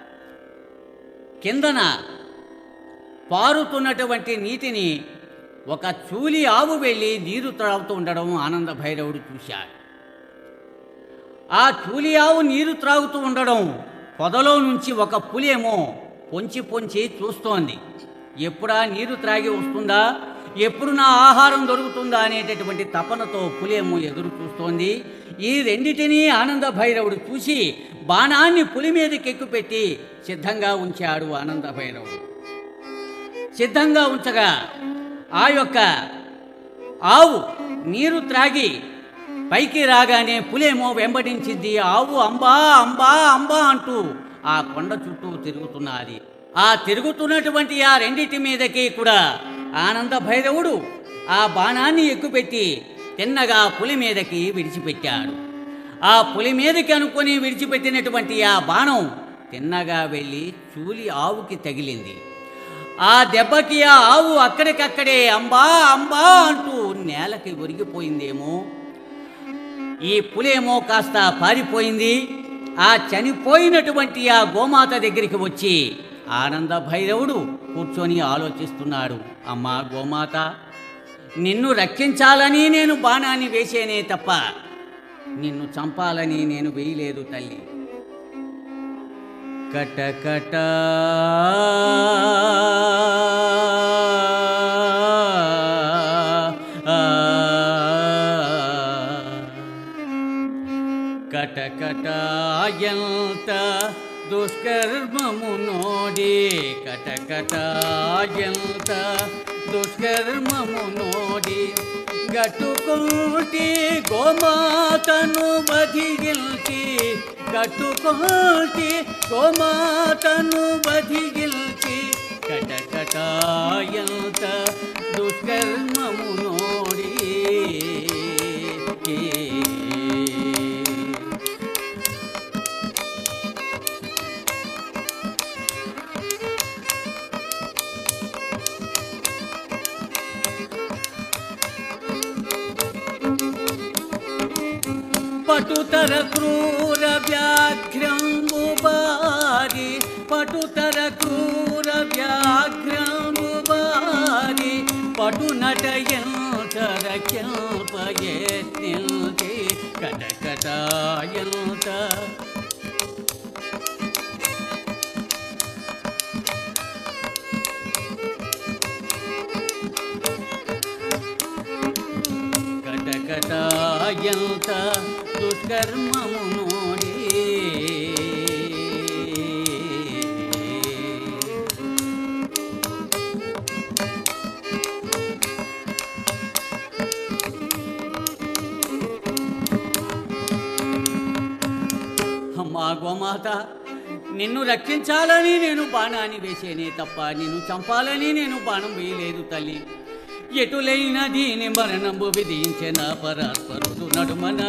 కిందన పారుతున్నటువంటి నీటిని ఒక చూలి ఆవు వెళ్ళి నీరు త్రాగుతూ ఉండడం ఆనంద భైరవుడు చూశాడు ఆ చూలి ఆవు నీరు త్రాగుతూ ఉండడం పొదలో నుంచి ఒక పులేమో పొంచి పొంచి చూస్తోంది ఎప్పుడా నీరు త్రాగి వస్తుందా ఎప్పుడు నా ఆహారం దొరుకుతుందా అనేటటువంటి తపనతో పులేమో ఎదురు చూస్తోంది ఈ రెండిటినీ ఆనంద భైరవుడు చూసి బాణాన్ని పులి మీదకి ఎక్కుపెట్టి సిద్ధంగా ఉంచాడు ఆనంద భైరవుడు సిద్ధంగా ఉంచగా ఆ యొక్క ఆవు నీరు త్రాగి పైకి రాగానే పులేమో వెంబడించింది ఆవు అంబా అంబా అంబా అంటూ ఆ కొండ చుట్టూ తిరుగుతున్నది ఆ తిరుగుతున్నటువంటి ఆ రెండిటి మీదకి కూడా ఆనంద భైరవుడు ఆ బాణాన్ని ఎక్కుపెట్టి తిన్నగా పులి మీదకి విడిచిపెట్టాడు ఆ పులి మీదకి అనుకొని విడిచిపెట్టినటువంటి ఆ బాణం తిన్నగా వెళ్ళి చూలి ఆవుకి తగిలింది ఆ దెబ్బకి ఆ ఆవు అక్కడికక్కడే అంబా అంబా అంటూ నేలకి ఒరిగిపోయిందేమో ఈ పులేమో కాస్త పారిపోయింది ఆ చనిపోయినటువంటి ఆ గోమాత దగ్గరికి వచ్చి ఆనంద భైరవుడు కూర్చొని ఆలోచిస్తున్నాడు అమ్మా గోమాత నిన్ను రక్షించాలని నేను బాణాన్ని వేసేనే తప్ప నిన్ను చంపాలని నేను వేయలేదు తల్లి కటకట కటకటాయంత దుష్కర్మము నోడి కటకటాయంత దుష్కర్మము నోడి గట్టుకోటి గోమాతను బదిగిల్చి గట్టుకోటి గోమాతను బదిగిల్చి కటకటాయంత దుష్కర్మము నోడి పటుతర క్రూర వ్యాఘ్రంబు బారి పటుతర క్రూర వ్యాఘ్రంబు బారి పటు నటయంతర యత్నించి కటకటాయంత కటకటాయంత దుష్కర్మము నోడి అమ్మా గోమాత నిన్ను రక్షించాలని నేను బాణాన్ని వేసేనే తప్ప నిన్ను చంపాలని నేను బాణం వేయలేదు తల్లి ఎటులైన దీని మరణంబు విధించిన పరాత్పరుడు నడుమన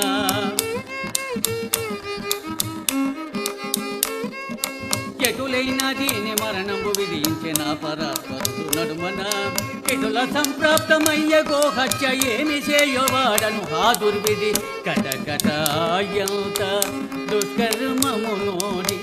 ఎటులైన దీని మరణంబు విధించిన పరాత్పరుడు నడుమన ఎటుల సంప్రాప్తమయ్య గోహత్య ఏమి చేయవాడను హా దుర్విధి కటకటాయంత దుష్కర్మము నోడి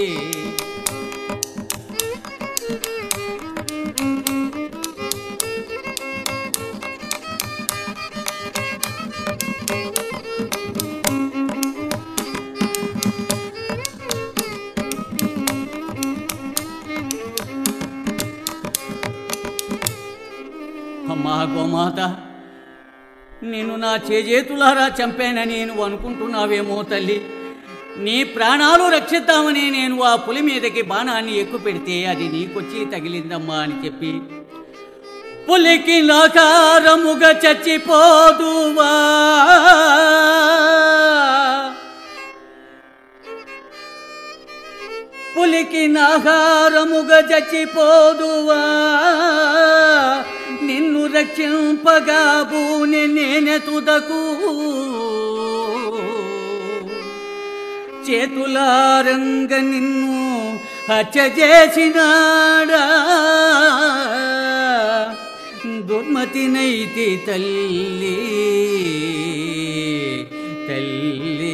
అమ్మా గోమాత నేను నా చేజేతులారా చంపానని నువ్వు అనుకుంటున్నావేమో తల్లి నీ ప్రాణాలు రక్షిద్దామని నేను ఆ పులి మీదకి బాణాన్ని ఎక్కువ పెడితే అది నీకొచ్చి తగిలిందమ్మా అని చెప్పి పులికి నాకారముగా చచ్చిపోదువా పులికి నాహారముగా చచ్చిపోదువా నిన్ను రక్షింపగా భూని నేనెతుదకు చేతులారంగ నిన్ను హత్య చేసినాడా దుర్మతినైతి తల్లి తల్లి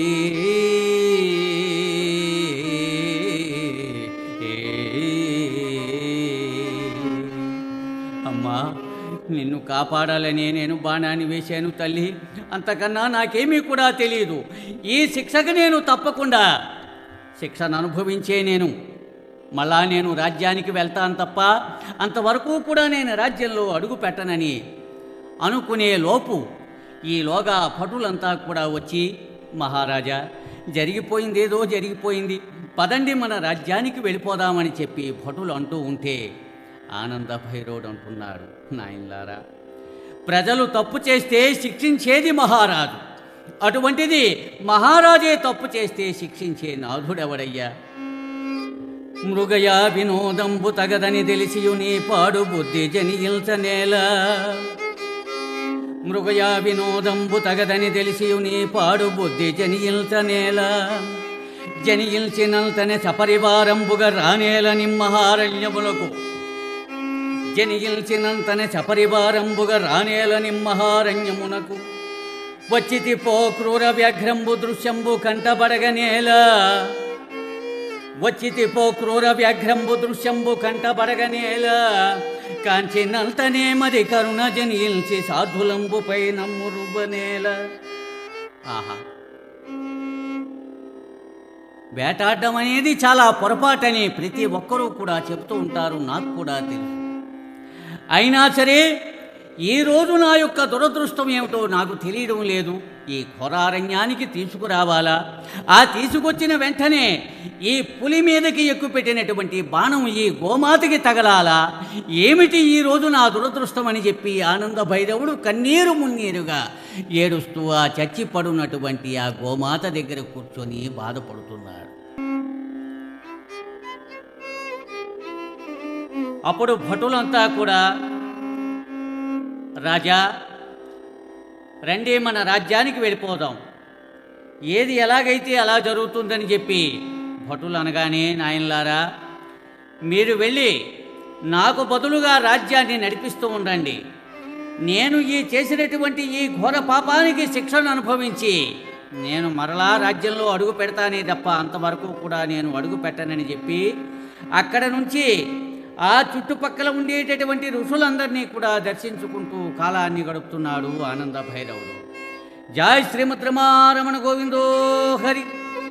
అమ్మా నిన్ను కాపాడాలనే నేను బాణాన్ని వేశాను తల్లి అంతకన్నా నాకేమీ కూడా తెలియదు ఈ శిక్షకు నేను తప్పకుండా శిక్షను అనుభవించే నేను మళ్ళా నేను రాజ్యానికి వెళ్తాను తప్ప అంతవరకు కూడా నేను రాజ్యంలో అడుగు పెట్టనని అనుకునే లోపు ఈలోగా భటులంతా కూడా వచ్చి మహారాజా జరిగిపోయిందేదో జరిగిపోయింది పదండి మన రాజ్యానికి వెళ్ళిపోదామని చెప్పి భటులు అంటూ ఉంటే ఆనంద భైరవుడు అంటున్నాడు నాయనలారా ప్రజలు తప్పు చేస్తే శిక్షించేది మహారాజు అటువంటిది మహారాజే తప్పు చేస్తే శిక్షించే నాథుడెవడయ్యా మృగయా వినోదంబు తగదని తెలిసియు నీ పాడు బుద్ధి జనియించనేల మృగయా వినోదంబు తగదని తెలిసియు నీ పాడు బుద్ధి జనియించనేల జనియించినంతనే సపరివారంబుగా రానేల నిమ్మహారణ్యములకు జనియించినంతనే సపరివారంబుగా రానేల నిమ్మహారణ్యమునకు వచ్చితి పో క్రూర వ్యాఘ్రంబు దృశ్యంబు కంటబడగనేలా వచ్చితి పో క్రూర వ్యాఘ్రంబు దృశ్యంబు కంటబడగనేల కాంచినంతనే మది కరుణ జనిల్చి సాధులంబుపై నమ్మురుబనేల ఆహా వేటాడడం అనేది చాలా పొరపాటని ప్రతి ఒక్కరూ కూడా చెప్తూ ఉంటారు నాకు కూడా తెలుసు అయినా సరే ఈ రోజు నా యొక్క దురదృష్టం ఏమిటో నాకు తెలియడం లేదు ఈ ఘోరారణ్యానికి తీసుకురావాలా ఆ తీసుకొచ్చిన వెంటనే ఈ పులి మీదకి ఎక్కుపెట్టినటువంటి బాణం ఈ గోమాతకి తగలాలా ఏమిటి ఈ రోజు నా దురదృష్టం అని చెప్పి ఆనంద భైరవుడు కన్నీరు మున్నీరుగా ఏడుస్తూ ఆ చచ్చి పడున్నటువంటి ఆ గోమాత దగ్గర కూర్చొని బాధపడుతున్నాడు అప్పుడు భటులంతా కూడా రాజా రండి మన రాజ్యానికి వెళ్ళిపోదాం ఏది ఎలాగైతే అలా జరుగుతుందని చెప్పి భటులు అనగానే నాయనలారా మీరు వెళ్ళి నాకు బదులుగా రాజ్యాన్ని నడిపిస్తూ ఉండండి నేను ఈ చేసినటువంటి ఈ ఘోర పాపానికి శిక్షను అనుభవించి నేను మరలా రాజ్యంలో అడుగు పెడతానే తప్ప అంతవరకు కూడా నేను అడుగు పెట్టనని చెప్పి అక్కడ నుంచి ఆ చుట్టుపక్కల ఉండేటటువంటి ఋషులందరినీ కూడా దర్శించుకుంటూ కాలాన్ని గడుపుతున్నాడు ఆనంద భైరవుడు జయ శ్రీమద్ రమారమణ గోవిందో హరి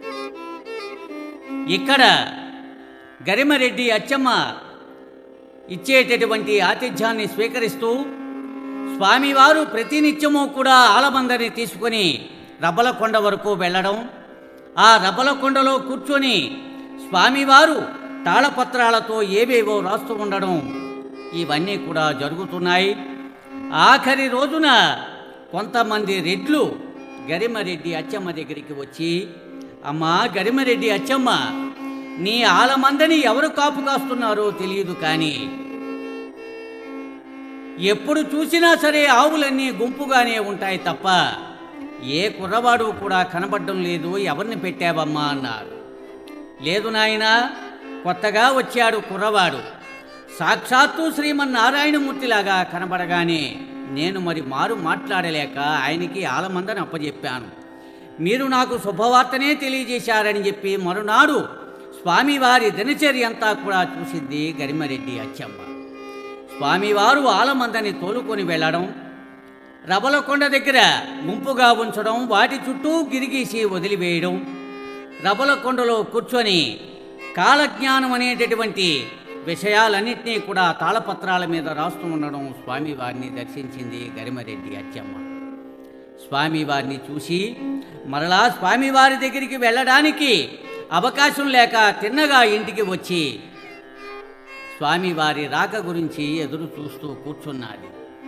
ఇక్కడ గరిమరెడ్డి అచ్చమ్మ ఇచ్చేటటువంటి ఆతిథ్యాన్ని స్వీకరిస్తూ స్వామివారు ప్రతినిత్యము కూడా ఆలమందని తీసుకొని రబ్బలకొండ వరకు వెళ్ళడం ఆ రబ్బలకొండలో కూర్చొని స్వామివారు తాళపత్రాలతో ఏవేవో రాస్తూ ఉండడం ఇవన్నీ కూడా జరుగుతున్నాయి ఆఖరి రోజున కొంతమంది రెడ్లు గరిమరెడ్డి అచ్చమ్మ దగ్గరికి వచ్చి అమ్మా గరిమరెడ్డి అచ్చమ్మ నీ ఆలమందని ఎవరు కాపు కాస్తున్నారో తెలియదు కానీ ఎప్పుడు చూసినా సరే ఆవులన్నీ గుంపుగానే ఉంటాయి తప్ప ఏ కుర్రవాడు కూడా కనబడడం లేదు ఎవరిని పెట్టావమ్మా అన్నారు లేదు నాయనా కొత్తగా వచ్చాడు కుర్రవాడు సాక్షాత్తు శ్రీమన్నారాయణమూర్తిలాగా కనబడగానే నేను మరి మారు మాట్లాడలేక ఆయనకి ఆలమందని అప్పచెప్పాను మీరు నాకు శుభవార్తనే తెలియజేశారని చెప్పి మరునాడు స్వామివారి దినచర్య అంతా కూడా చూసింది గరిమరెడ్డి అచ్చమ్మ స్వామివారు ఆలమందని తోలుకొని వెళ్ళడం రబలకొండ దగ్గర గుంపుగా ఉంచడం వాటి చుట్టూ గిరిగీసి వదిలివేయడం రబలకొండలో కూర్చొని కాలజ్ఞానం అనేటటువంటి విషయాలన్నింటినీ కూడా తాళపత్రాల మీద రాస్తూ ఉండడం స్వామివారిని దర్శించింది గరిమరెడ్డి అచ్చమ్మ స్వామివారిని చూసి మరలా స్వామివారి దగ్గరికి వెళ్ళడానికి అవకాశం లేక తిన్నగా ఇంటికి వచ్చి స్వామివారి రాక గురించి ఎదురు చూస్తూ కూర్చున్నది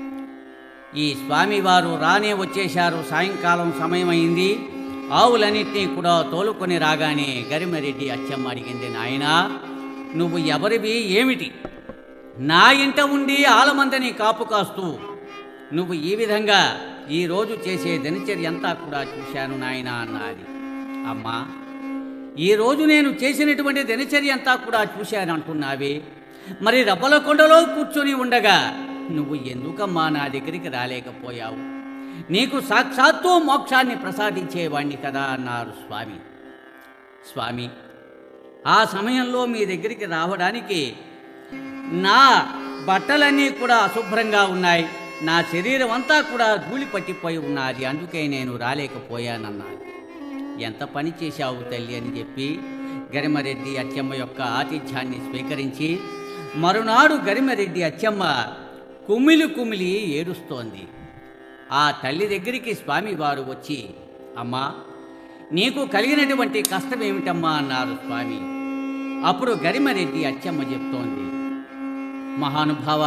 ఈ స్వామివారు రానే వచ్చేశారు సాయంకాలం సమయమైంది ఆవులన్నింటినీ కూడా తోలుకొని రాగానే గరిమరెడ్డి అచ్చమ్మ అడిగింది నాయనా నువ్వు ఎవరివి ఏమిటి నా ఇంట ఉండి ఆలమందని కాపు కాస్తూ నువ్వు ఈ విధంగా ఈరోజు చేసే దినచర్య అంతా కూడా చూశాను నాయన అన్నది అమ్మా ఈరోజు నేను చేసినటువంటి దినచర్య అంతా కూడా చూశాను అంటున్నావే మరి రబ్బలకొండలో కూర్చొని ఉండగా నువ్వు ఎందుకమ్మా నా దగ్గరికి రాలేకపోయావు నీకు సాక్షాత్తు మోక్షాన్ని ప్రసాదించేవాణ్ణి కదా అన్నారు స్వామి స్వామి ఆ సమయంలో మీ దగ్గరికి రావడానికి నా బట్టలన్నీ కూడా అశుభ్రంగా ఉన్నాయి నా శరీరం అంతా కూడా ధూళి పట్టిపోయి ఉన్నది అందుకే నేను రాలేకపోయానన్నాను ఎంత పని చేశావు తల్లి అని చెప్పి గరిమరెడ్డి అచ్చమ్మ యొక్క ఆతిథ్యాన్ని స్వీకరించి మరునాడు గరిమరెడ్డి అచ్చమ్మ కుమిలి కుమిలి ఏడుస్తోంది ఆ తల్లి దగ్గరికి స్వామివారు వచ్చి అమ్మా నీకు కలిగినటువంటి కష్టం ఏమిటమ్మా అన్నారు స్వామి అప్పుడు గరిమరెడ్డి అచ్చమ్మ చెప్తోంది మహానుభావ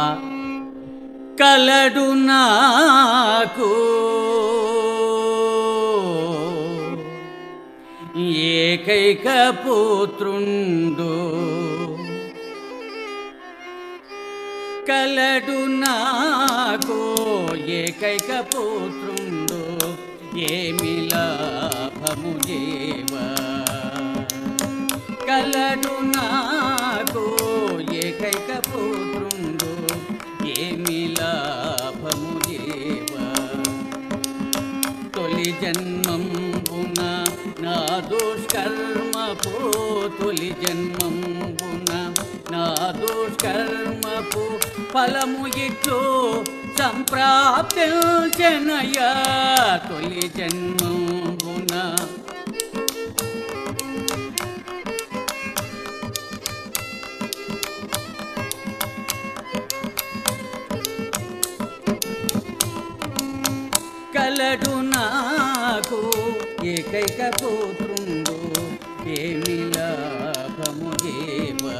కలడు నాకు ఏకైక పుత్రుండు కలడు నాకు ఏకైక పుత్రుండు ఏమి లాభము జీవా కలడు నాకు ఏకైక పుత్రుండు ఏమి లాభము జీవా తొలి జన్మంబున నా దుష్కర్మపు తొలి జన్మంబున నా దుష్కర్మపు ఫలము ఇట్లు సంప్రాప్తించనయ్యా తొలి జన్మంబున కలడు నాకు ఏకైక పుత్రుండు ఏమి లాభము జీవా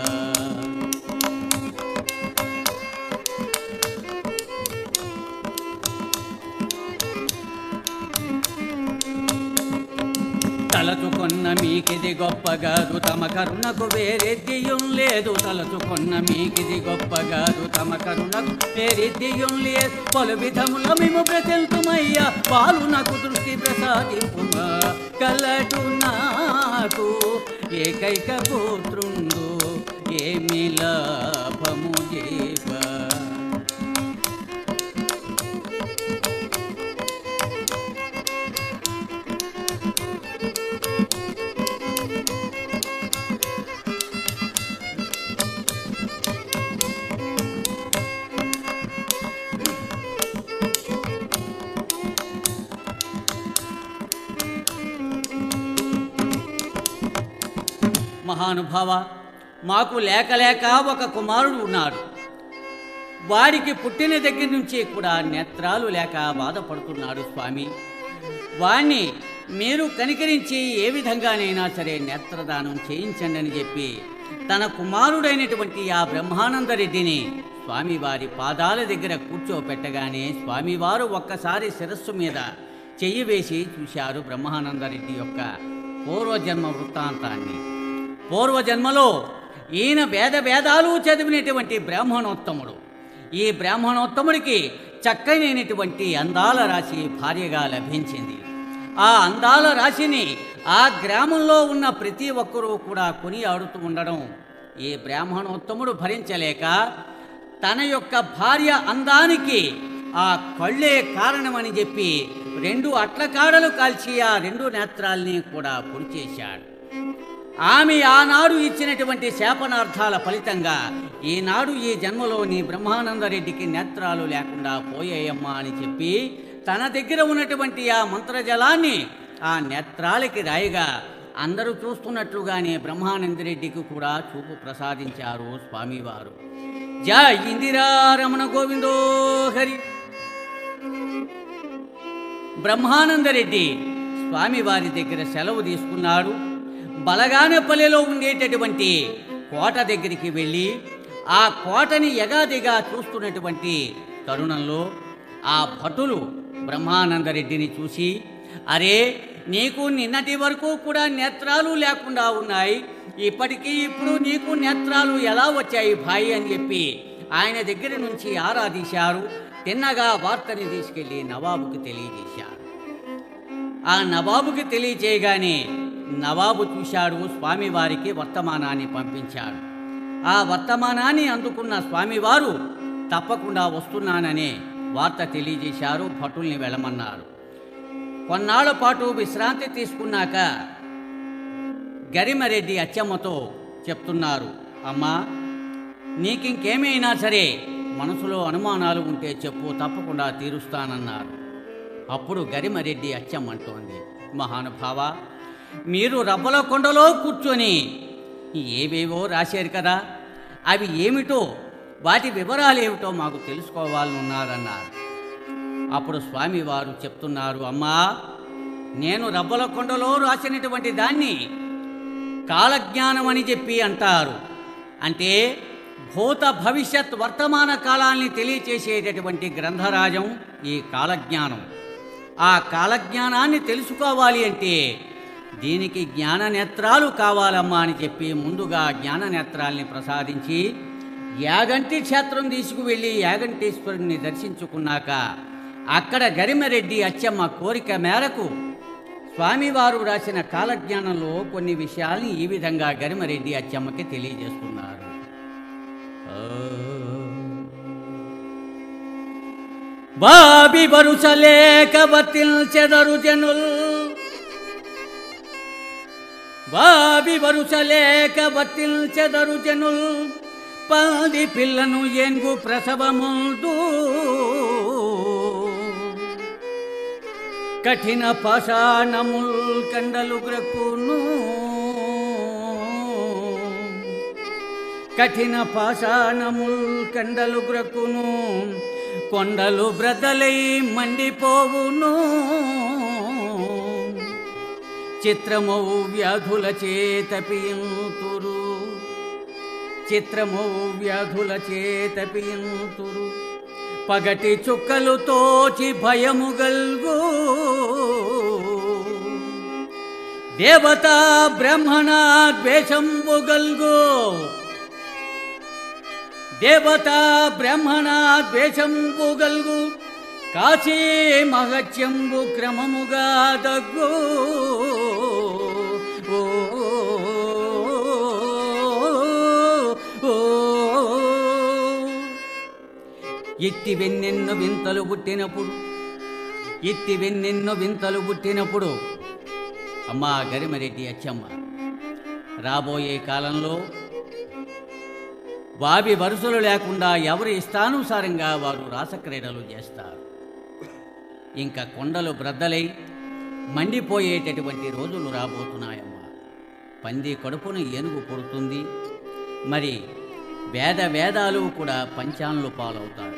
తలచుకొన్న మీకిది గొప్పగాదు తమ కరుణకు వేరెద్దియం లేదు తలచుకొన్న మీకిది గొప్పగాదు తమ కరుణకు వేరెద్దియం లేదు పలు విధముల మేము ప్రతిల్తుమయ్యా పాలు నాకు దృష్టి ప్రసాదింపుమా కలటు నాకు ఏకైక పుత్రుండు ఏమి లాభము జీవా మహానుభావ మాకు లేక లేక ఒక కుమారుడు ఉన్నాడు వాడికి పుట్టిన దగ్గర నుంచి కూడా నేత్రాలు లేక బాధపడుతున్నాడు స్వామి వాణ్ణి మీరు కనికరించి ఏ విధంగానైనా సరే నేత్రదానం చేయించండి అని చెప్పి తన కుమారుడైనటువంటి ఆ బ్రహ్మానందరెడ్డిని స్వామివారి పాదాల దగ్గర కూర్చోపెట్టగానే స్వామివారు ఒక్కసారి శిరస్సు మీద చెయ్యి వేసి చూశారు బ్రహ్మానందరెడ్డి యొక్క పూర్వజన్మ వృత్తాంతాన్ని పూర్వజన్మలో ఈయన వేద వేదాలు చదివినటువంటి బ్రాహ్మణోత్తముడు ఈ బ్రాహ్మణోత్తముడికి చక్కనైనటువంటి అందాల రాశి భార్యగా లభించింది ఆ అందాల రాశిని ఆ గ్రామంలో ఉన్న ప్రతి ఒక్కరూ కూడా కొని ఆడుతూ ఉండడం ఈ బ్రాహ్మణోత్తముడు భరించలేక తన యొక్క భార్య అందానికి ఆ కళ్ళే కారణమని చెప్పి రెండు అట్లకాడలు కాల్చి ఆ రెండు నేత్రాల్ని కూడా పొడిచేశాడు ఆమె ఆనాడు ఇచ్చినటువంటి శాపనార్థాల ఫలితంగా ఈనాడు ఈ జన్మలోని బ్రహ్మానందరెడ్డికి నేత్రాలు లేకుండా పోయాయమ్మా అని చెప్పి తన దగ్గర ఉన్నటువంటి ఆ మంత్రజలాన్ని ఆ నేత్రాలకి రాయిగా అందరూ చూస్తున్నట్లుగానే బ్రహ్మానందరెడ్డికి కూడా చూపు ప్రసాదించారు స్వామివారు జయ ఇందిరారమణ గోవిందో హరి బ్రహ్మానందరెడ్డి స్వామివారి దగ్గర సెలవు తీసుకున్నాడు బలగానపల్లిలో ఉండేటటువంటి కోట దగ్గరికి వెళ్ళి ఆ కోటని ఎగాదిగా చూస్తున్నటువంటి తరుణంలో ఆ భటులు బ్రహ్మానందరెడ్డిని చూసి అరే నీకు నిన్నటి వరకు కూడా నేత్రాలు లేకుండా ఉన్నాయి ఇప్పటికీ ఇప్పుడు నీకు నేత్రాలు ఎలా వచ్చాయి భాయి అని చెప్పి ఆయన దగ్గర నుంచి ఆరాధీశారు తిన్నగా వార్తని తీసుకెళ్లి నవాబుకి తెలియజేశారు ఆ నవాబుకి తెలియచేయగానే నవాబు చూశాడు స్వామివారికి వర్తమానాన్ని పంపించాడు ఆ వర్తమానాన్ని అందుకున్న స్వామివారు తప్పకుండా వస్తున్నాననే వార్త తెలియజేశారు భటుల్ని వెళ్ళమన్నారు కొన్నాళ్ల పాటు విశ్రాంతి తీసుకున్నాక గరిమరెడ్డి అచ్చమ్మతో చెప్తున్నారు అమ్మా నీకింకేమైనా సరే మనసులో అనుమానాలు ఉంటే చెప్పు తప్పకుండా తీరుస్తానన్నారు అప్పుడు గరిమరెడ్డి అచ్చమ్మంటోంది మహానుభావ మీరు రబ్బల కొండలో కూర్చొని ఏవేవో రాశారు కదా అవి ఏమిటో వాటి వివరాలు ఏమిటో మాకు తెలుసుకోవాలనున్నారన్నారు అప్పుడు స్వామివారు చెప్తున్నారు అమ్మా నేను రబ్బల కొండలో రాసినటువంటి దాన్ని కాలజ్ఞానం అని చెప్పి అంటారు అంటే భూత భవిష్యత్ వర్తమాన కాలాల్ని తెలియచేసేటటువంటి గ్రంథరాజం ఈ కాలజ్ఞానం ఆ కాలజ్ఞానాన్ని తెలుసుకోవాలి అంటే దీనికి జ్ఞాన నేత్రాలు కావాలమ్మా అని చెప్పి ముందుగా జ్ఞాన నేత్రాల్ని ప్రసాదించి యాగంటి క్షేత్రం తీసుకువెళ్ళి యాగంటేశ్వరుని దర్శించుకున్నాక అక్కడ గరిమరెడ్డి అచ్చమ్మ కోరిక మేరకు స్వామివారు రాసిన కాలజ్ఞానంలో కొన్ని విషయాల్ని ఈ విధంగా గరిమరెడ్డి అచ్చమ్మకి తెలియజేస్తున్నారు బాబి వరుసలేక వర్తిల్చెదరు జనుల్ బాబి వరుసలేక వర్తిల్చెదరు జనుల్ పంది పిల్లను ఏనుగు ప్రసవముందు కఠిన పాషాణముల్ కండలు గ్రక్కును కఠిన పాషాణముల్ కండలు గ్రక్కును కొండలు బ్రదలై మండిపోవును చిత్రమౌ వ్యాధుల చేతపియంతురు చిత్రమౌ వ్యాధుల చేతపియంతురు పగటి చుక్కలు తోచి భయము గల్గు దేవతా బ్రహ్మణ ద్వేషంబు గల్గు దేవతా బ్రహ్మణ ద్వేషంబు గల్గు కాశీ మహత్యంబు క్రమముగా దగ్గు ఓ, ఓ, ఓ. ఎత్తి వెన్నెన్నో వింతలు పుట్టినప్పుడు ఎత్తి వెన్నెన్నో వింతలు పుట్టినప్పుడు అమ్మా గరిమరెడ్డి అచ్చమ్మ రాబోయే కాలంలో బావి వరుసలు లేకుండా ఎవరి ఇష్టానుసారంగా వారు రాసక్రీడలు చేస్తారు ఇంకా కొండలు బ్రద్దలై మండిపోయేటటువంటి రోజులు రాబోతున్నాయమ్మా పంది కడుపున ఏనుగు పుడుతుంది మరి వేద వేదాలు కూడా పంచానులు పాలవుతారు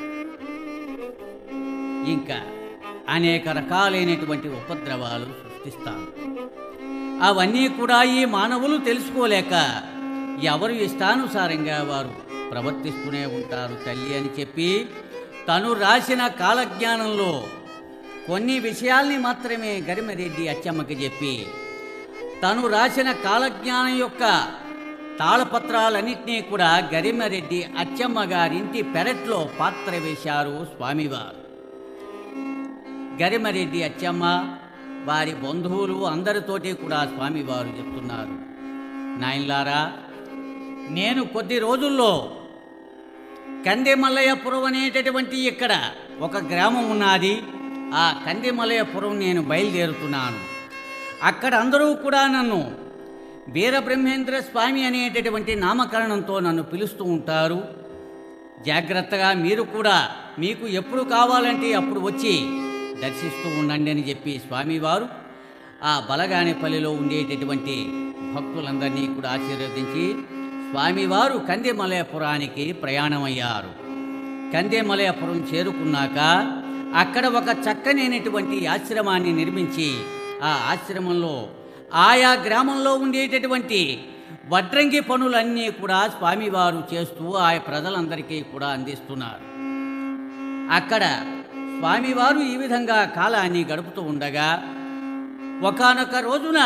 ఇంకా అనేక రకాలైనటువంటి ఉపద్రవాలు సృష్టిస్తాను అవన్నీ కూడా ఈ మానవులు తెలుసుకోలేక ఎవరు ఇష్టానుసారంగా వారు ప్రవర్తిస్తూనే ఉంటారు తల్లి అని చెప్పి తను రాసిన కాలజ్ఞానంలో కొన్ని విషయాల్ని మాత్రమే గరిమరెడ్డి అచ్చమ్మకి చెప్పి తను రాసిన కాలజ్ఞానం యొక్క తాళపత్రాలన్నింటినీ కూడా గరిమరెడ్డి అచ్చమ్మ గారింటి పెరట్లో పాత్ర వేశారు స్వామివారు గరిమరెడ్డి అచ్చమ్మ వారి బంధువులు అందరితోటి కూడా స్వామివారు చెప్తున్నారు నాయన్లారా నేను కొద్ది రోజుల్లో కందిమల్లయ్యపురం అనేటటువంటి ఇక్కడ ఒక గ్రామం ఉన్నది ఆ కందిమల్లయ్యపురం నేను బయలుదేరుతున్నాను అక్కడ అందరూ కూడా నన్ను వీరబ్రహ్మేంద్ర స్వామి అనేటటువంటి నామకరణంతో నన్ను పిలుస్తూ ఉంటారు జాగ్రత్తగా మీరు కూడా మీకు ఎప్పుడు కావాలంటే అప్పుడు వచ్చి దర్శిస్తూ ఉండండి అని చెప్పి స్వామివారు ఆ బలగానిపల్లిలో ఉండేటటువంటి భక్తులందరినీ కూడా ఆశీర్వదించి స్వామివారు కందిమలయపురానికి ప్రయాణమయ్యారు కందిమలయపురం చేరుకున్నాక అక్కడ ఒక చక్కనైనటువంటి ఆశ్రమాన్ని నిర్మించి ఆ ఆశ్రమంలో ఆయా గ్రామంలో ఉండేటటువంటి వడ్రంగి పనులన్నీ కూడా స్వామివారు చేస్తూ ఆ ప్రజలందరికీ కూడా అందిస్తున్నారు అక్కడ స్వామివారు ఈ విధంగా కాలాన్ని గడుపుతూ ఉండగా ఒకానొక రోజున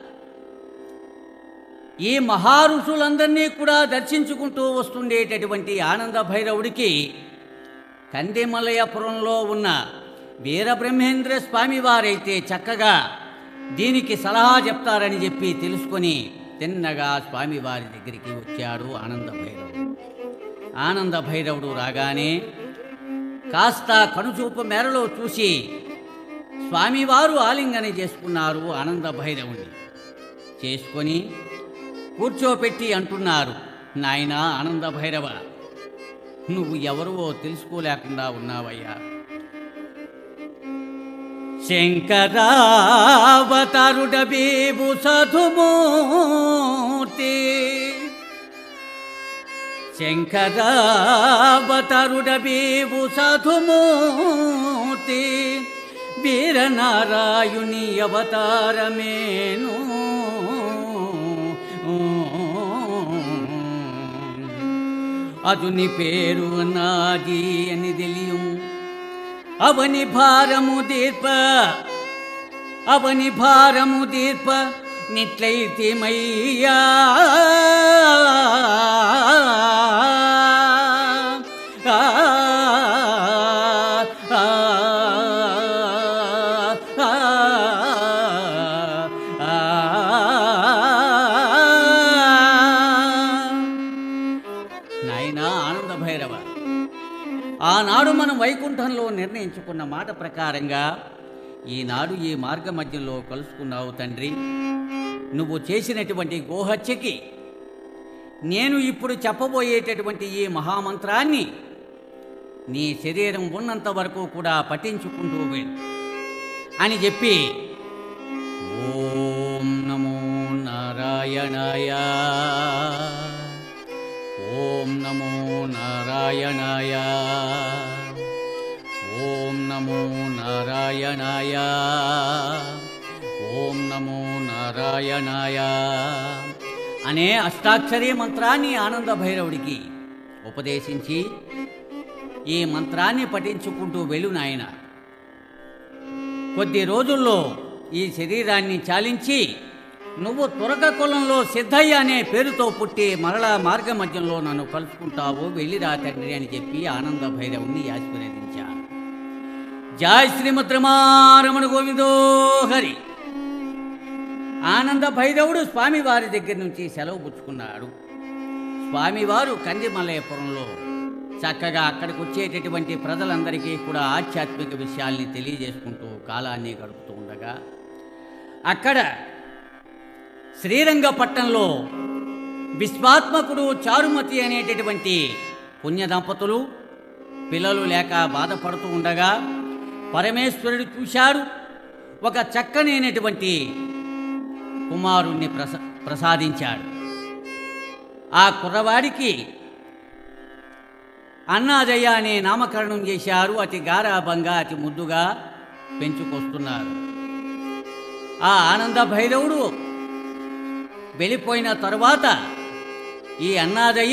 ఈ మహారుషులందరినీ కూడా దర్శించుకుంటూ వస్తుండేటటువంటి ఆనంద భైరవుడికి కందిమలయపురంలో ఉన్న వీరబ్రహ్మేంద్ర స్వామి వారైతే చక్కగా దీనికి సలహా చెప్తారని చెప్పి తెలుసుకొని తిన్నగా స్వామివారి దగ్గరికి వచ్చాడు ఆనంద భైరవుడు ఆనంద భైరవుడు రాగానే కాస్త కనుచూపు మేరలో చూసి స్వామివారు ఆలింగన చేసుకున్నారు ఆనంద భైరవుని చేసుకొని కూర్చోపెట్టి అంటున్నారు నాయన ఆనంద భైరవ నువ్వు ఎవరువో తెలుసుకోలేకుండా ఉన్నావయ్యా శంకరావతారుడబీబు సధుమూర్తి శంకరావతారుడబీబు సధుమూర్తి వీరనారాయుని అవతారమేను అదుని పేరు నాది అని తెలియం అవని భారము దీర్ప అవని భారము దీర్ప నిట్లయితేమయ్యా ఆ, ఆ, ఆ, ఆ. నాయనా ఆనంద భైరవ ఆనాడు మనం వైకుంఠంలో నిర్ణయించుకున్న మాట ప్రకారంగా ఈనాడు ఈ మార్గ మధ్యంలో కలుసుకున్నావు తండ్రి నువ్వు చేసినటువంటి గోహత్యకి నేను ఇప్పుడు చెప్పబోయేటటువంటి ఈ మహామంత్రాన్ని నీ శరీరం ఉన్నంత వరకు కూడా పఠించుకుంటూ వెళ్ళు అని చెప్పి ఓం నమో నారాయణాయ ఓం నమో నారాయణాయ ఓం నమో నారాయణాయ ఓం నమో నారాయణాయ అనే అష్టాక్షరీ మంత్రాన్ని ఆనంద భైరవుడికి ఉపదేశించి ఈ మంత్రాన్ని పఠించుకుంటూ వెళ్ళు నాయన కొద్ది రోజుల్లో ఈ శరీరాన్ని చాలించి నువ్వు తురక కులంలో సిద్ధయ్య అనే పేరుతో పుట్టి మరలా మార్గ మధ్యంలో నన్ను కలుసుకుంటావు వెళ్ళిరా తండ్రి అని చెప్పి ఆనంద భైరవుని ఆశీర్వదించాను జై శ్రీమద్రమారమణ గోవిందో హరి ఆనంద భైరవుడు స్వామివారి దగ్గర నుంచి సెలవు పుచ్చుకున్నాడు స్వామివారు కందిమలయపురంలో చక్కగా అక్కడికి వచ్చేటటువంటి ప్రజలందరికీ కూడా ఆధ్యాత్మిక విషయాల్ని తెలియజేసుకుంటూ కాలాన్ని గడుపుతూ ఉండగా అక్కడ శ్రీరంగపట్నంలో విశ్వాత్మకుడు చారుమతి అనేటటువంటి పుణ్య దంపతులు పిల్లలు లేక బాధపడుతూ ఉండగా పరమేశ్వరుడు చూశాడు ఒక చక్కనైనటువంటి కుమారుణ్ణి ప్రస ప్రసాదించాడు ఆ కుర్రవాడికి అన్నాజయ్య అనే నామకరణం చేశారు అతి గారాభంగా అతి ముద్దుగా పెంచుకొస్తున్నారు ఆ ఆనంద భైరవుడు వెళ్ళిపోయిన తరువాత ఈ అన్నాదయ్య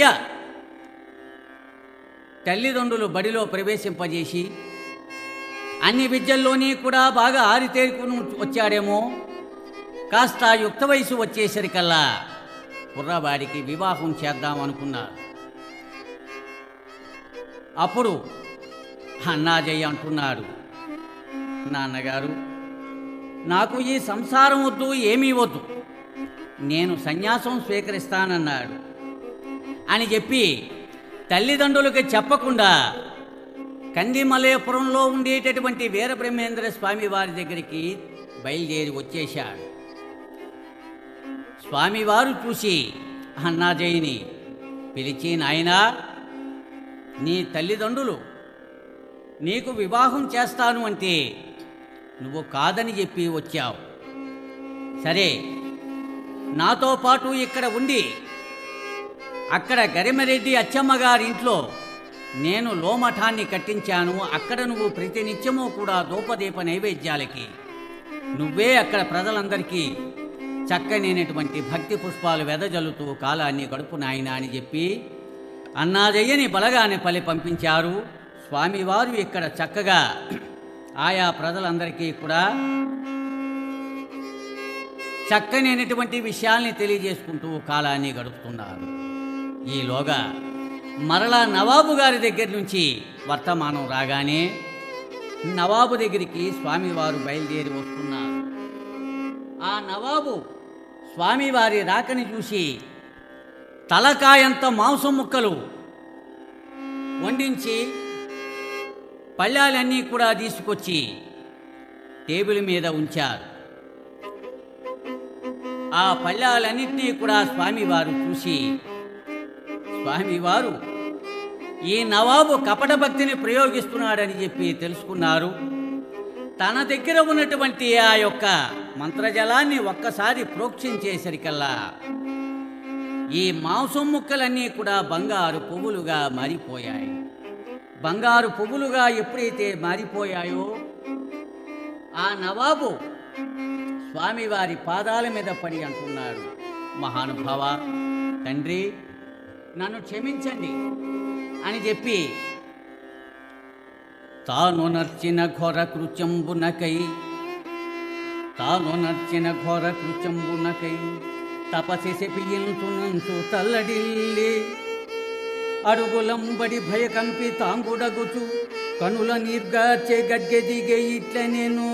తల్లిదండ్రులు బడిలో ప్రవేశింపజేసి అన్ని విద్యల్లోని కూడా బాగా ఆరితేరుకుని వచ్చాడేమో కాస్త యుక్త వయసు వచ్చేసరికల్లా కుర్రవాడికి వివాహం చేద్దాం అనుకున్నారు అప్పుడు అన్నాజయ్య అంటున్నాడు నాన్నగారు నాకు ఈ సంసారం వద్దు ఏమీ వద్దు నేను సన్యాసం స్వీకరిస్తానన్నాడు అని చెప్పి తల్లిదండ్రులకి చెప్పకుండా కందిమలయపురంలో ఉండేటటువంటి వీరబ్రహ్మేంద్ర స్వామి వారి దగ్గరికి బయలుదేరి వచ్చేశాడు స్వామివారు చూసి అన్నాజయ్యని పిలిచి నాయనా నీ తల్లిదండ్రులు నీకు వివాహం చేస్తాను అంటే నువ్వు కాదని చెప్పి వచ్చావు సరే నాతో పాటు ఇక్కడ ఉండి అక్కడ గరిమరెడ్డి అచ్చమ్మ గారింట్లో నేను లోమఠాన్ని కట్టించాను అక్కడ నువ్వు ప్రతినిత్యము కూడా ధూపదీప నైవేద్యాలకి నువ్వే అక్కడ ప్రజలందరికీ చక్కనైనటువంటి భక్తి పుష్పాలు వెదజల్లుతూ కాలాన్ని గడుపు నాయనా అని చెప్పి అన్నాజయ్యని బలగానే పలి పంపించారు స్వామివారు ఇక్కడ చక్కగా ఆయా ప్రజలందరికీ కూడా చక్కనైనటువంటి విషయాల్ని తెలియజేసుకుంటూ కాలాన్ని గడుపుతున్నారు ఈలోగా మరలా నవాబు గారి దగ్గర నుంచి వర్తమానం రాగానే నవాబు దగ్గరికి స్వామివారు బయలుదేరి వస్తున్నారు ఆ నవాబు స్వామివారి రాకని చూసి తలకాయంత మాంసం ముక్కలు వండించి పళ్ళాలన్నీ కూడా తీసుకొచ్చి టేబుల్ మీద ఉంచారు ఆ పళ్ళాలన్నింటినీ కూడా స్వామివారు చూసి స్వామివారు ఈ నవాబు కపట భక్తిని ప్రయోగిస్తున్నాడని చెప్పి తెలుసుకున్నారు తన దగ్గర ఉన్నటువంటి ఆ యొక్క మంత్రజలాన్ని ఒక్కసారి ప్రోక్షించేసరికల్లా ఈ మాంసం ముక్కలన్నీ కూడా బంగారు పువ్వులుగా మారిపోయాయి బంగారు పువ్వులుగా ఎప్పుడైతే మారిపోయాయో ఆ నవాబు స్వామివారి పాదాల మీద పడి అంటున్నాడు మహానుభావ తండ్రి నన్ను క్షమించండి అని చెప్పి తాను నర్చిన ఘోర కృత్యంబునకై తాను నర్చిన ఘోర కృత్యంబునకై తపసి సెపియించునంచు తల్లడిల్లి అడుగులంబడి భయకంపి తాంగుడగుచు కనుల నిర్గార్చే గడ్గె దిగే ఇట్ల నేను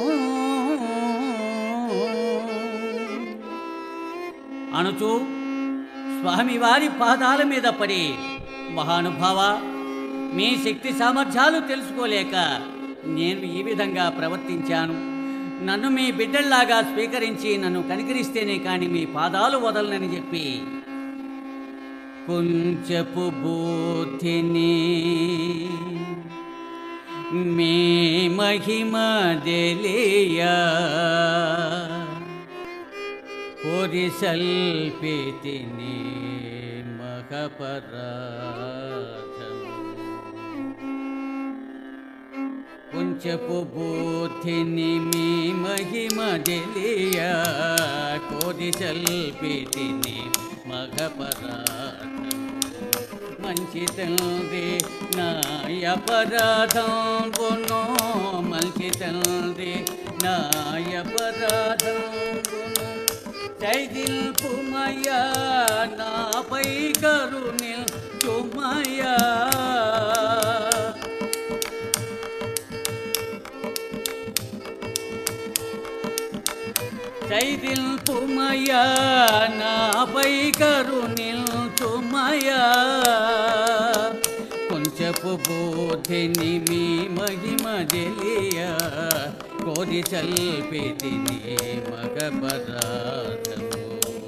అనుచు స్వామివారి పాదాల మీద పడి మహానుభావ మీ శక్తి సామర్థ్యాలు తెలుసుకోలేక నేను ఈ విధంగా ప్రవర్తించాను నన్ను మీ బిడ్డల్లాగా స్వీకరించి నన్ను కనికరిస్తేనే కానీ మీ పాదాలు వదలనని చెప్పి కొంచెపు బుద్ధిని మీ మహిమ తెలియా పొరి సల్పితిని మహపరాధము కొంచెపు బుద్ధిని మీ మహిమ తెలియ కోరి సల్పితిని మగపరాధము మంచి తండ్రి నాయపరాధం గుణో మంచి తండ్రి నాయపరాధం గుణో చైదిల్పుమయ్యా నాపై కరుణిల్ చుమయ్యా చైదిల్పుమయ్యా నాపై కరుణిల్ చుమయ్యా కొంచెపు బోధిని మీ మహిమ తెలియ కోరి చల్పితిని మగ పదార్థము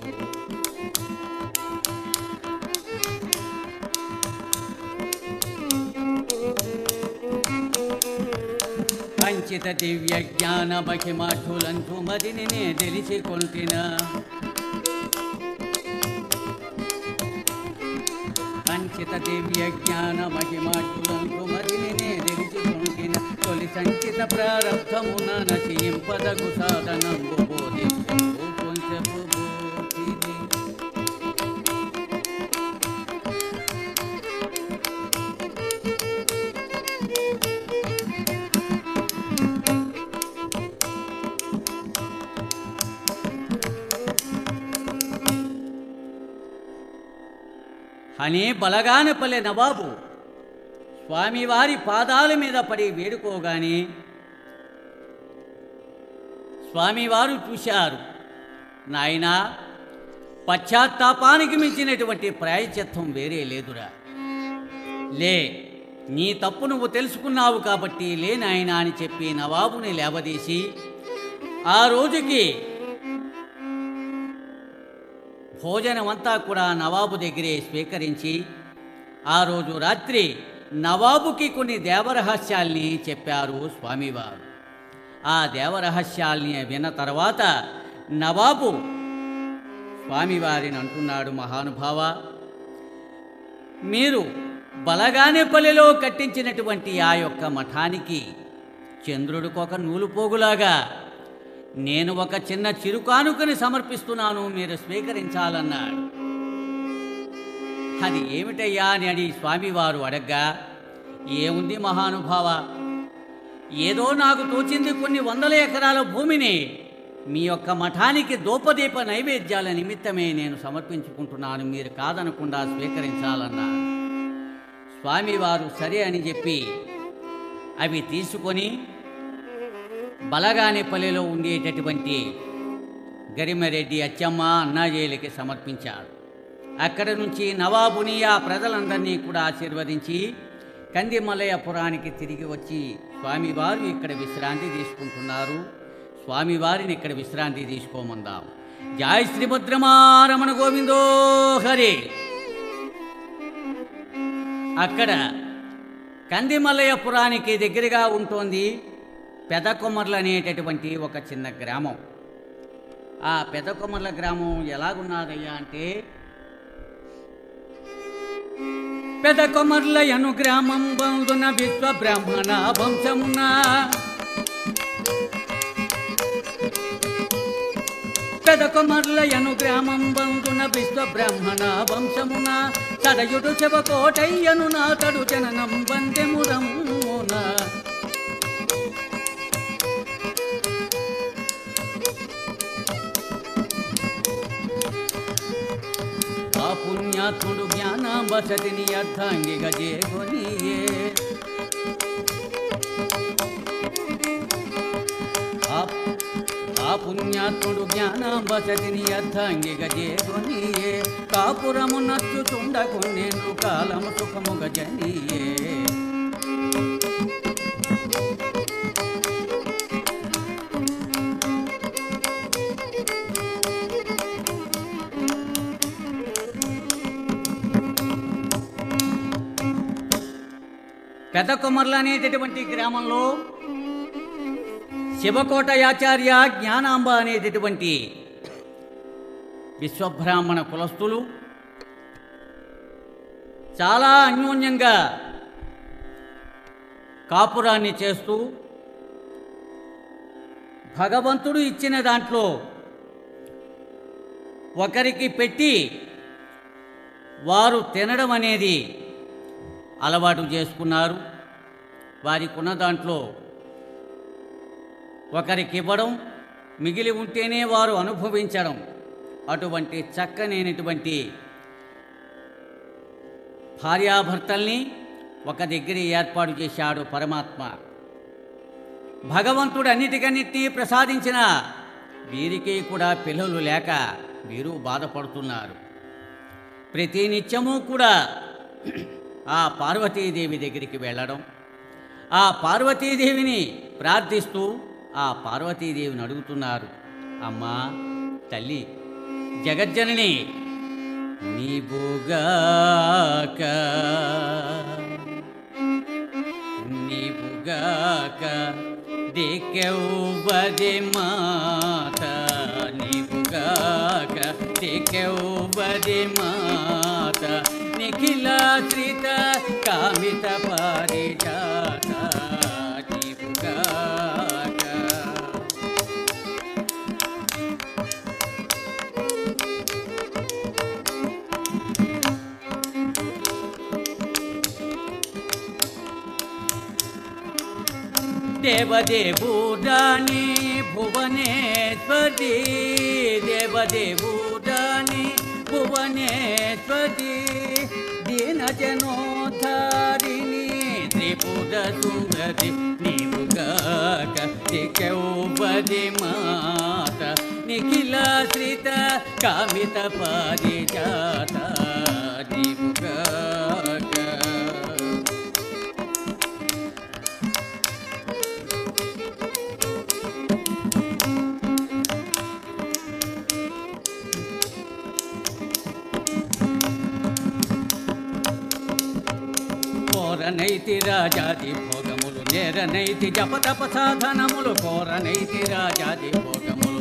పంచిత దివ్య జ్ఞాన మహిమాఠులంచు మదిని నే తెలిసి కొంటిన సంచిత దివ్య జ్ఞాన మహిమాటులంకు మదిని నే తెలిసి కొనుకిన తొలి సంచిత ప్రారంభమున నశింపదగు సాధనంబు బోధింపు కొంచెపు బూచిది. అనే బలగానపల్లె నవాబు స్వామివారి పాదాల మీద పడి వేడుకోగానే స్వామివారు చూశారు నాయనా పశ్చాత్తాపానికి మించినటువంటి ప్రాయచిత్తం వేరే లేదురా లే నీ తప్పు నువ్వు తెలుసుకున్నావు కాబట్టి లే నాయనా అని చెప్పి నవాబుని లేవదీసి ఆ రోజుకి భోజనమంతా కూడా నవాబు దగ్గరే స్వీకరించి ఆ రోజు రాత్రి నవాబుకి కొన్ని దేవరహస్యాల్ని చెప్పారు స్వామివారు ఆ దేవరహస్యాల్ని విన్న తర్వాత నవాబు స్వామివారిని అంటున్నాడు మహానుభావ మీరు బలగానేపల్లిలో కట్టించినటువంటి ఆ యొక్క మఠానికి చంద్రుడికొక నూలుపోగులాగా నేను ఒక చిన్న చిరుకానుకని సమర్పిస్తున్నాను మీరు స్వీకరించాలన్నాడు అది ఏమిటయ్యా అని అడిగి స్వామివారు అడగ్గా ఏముంది మహానుభావ ఏదో నాకు తోచింది కొన్ని వందల ఎకరాల భూమిని మీ యొక్క మఠానికి దూపదీప నైవేద్యాల నిమిత్తమే నేను సమర్పించుకుంటున్నాను మీరు కాదనకుండా స్వీకరించాలన్నారు స్వామివారు సరే అని చెప్పి అవి తీసుకొని బలగానిపల్లిలో ఉండేటటువంటి గరిమరెడ్డి అచ్చమ్మ అన్నాజేయులకి సమర్పించాడు అక్కడ నుంచి నవాబుని ఆ ప్రజలందరినీ కూడా ఆశీర్వదించి కందిమలయపురానికి తిరిగి వచ్చి స్వామివారు ఇక్కడ విశ్రాంతి తీసుకుంటున్నారు స్వామివారిని ఇక్కడ విశ్రాంతి తీసుకోమందాం జాయ్ శ్రీభద్రమారమణ గోవిందో హరి అక్కడ కందిమల్లయ్యపురానికి దగ్గరగా ఉంటోంది పెదకొమ్మర్లు అనేటటువంటి ఒక చిన్న గ్రామం ఆ పెదకొమ్మర్ల గ్రామం ఎలాగున్నదయ్యా అంటే పెదకొమర్లయను గ్రామం బంధున విశ్వ బ్రాహ్మణ వంశమున పెదకొమర్లయను గ్రామం బంధున విశ్వ బ్రాహ్మణ వంశమున సదయుడు శవకోటయ్యను నాతడు జననం వందెమురమున ఆ పుణ్యాత్ముడు జ్ఞానం వసతిని అర్థాంగిగా చేకొనియే ఆ ఆ పుణ్యాత్ముడు జ్ఞానం వసతిని అర్థాంగిగా చేకొనియే కాపురము నచ్చుచుండకొనేను కాలము సుఖముగా జనియే పెద్ద కొమర్ల అనేటటువంటి గ్రామంలో శివకోట యాచార్య జ్ఞానాంబ అనేటటువంటి విశ్వబ్రాహ్మణ కులస్తులు చాలా అన్యోన్యంగా కాపురాన్ని చేస్తూ భగవంతుడు ఇచ్చిన దాంట్లో ఒకరికి పెట్టి వారు తినడం అనేది అలవాటు చేసుకున్నారు వారికి ఉన్న దాంట్లో ఒకరికి ఇవ్వడం మిగిలి ఉంటేనే వారు అనుభవించడం అటువంటి చక్కనైనటువంటి భార్యాభర్తల్ని ఒక దగ్గర ఏర్పాటు చేశాడు పరమాత్మ భగవంతుడు అన్నిటికన్నిటినీ ప్రసాదించిన వీరికి కూడా పిల్లలు లేక వీరు బాధపడుతున్నారు ప్రతి నిత్యము కూడా ఆ పార్వతీదేవి దగ్గరికి వెళ్ళడం ఆ పార్వతీదేవిని ప్రార్థిస్తూ ఆ పార్వతీదేవిని అడుగుతున్నారు అమ్మా తల్లి జగజ్జనని నీవుగాక నీవుగాక దిక్కెవ్వది మాత నీవుగాక దిక్కెవ్వది మాత నిఖిల నిఖిలాశ్రిత కామిత పారిజాత నీవుగాక దేవదేవుడాని భువనేశ్వరి దేవదేవుడాని భువనేశ్వరి దీనజనోధారిణి త్రిపుర సుందరి నీవుగాక దిగౌపది మాత నిఖిలాశ్రిత కామిత పారిజాత నీవుగాక కోరనైతి రాజాది భోగములు నేరనైతి జపతప సాధనములు కోరనైతి రాజాది భోగములు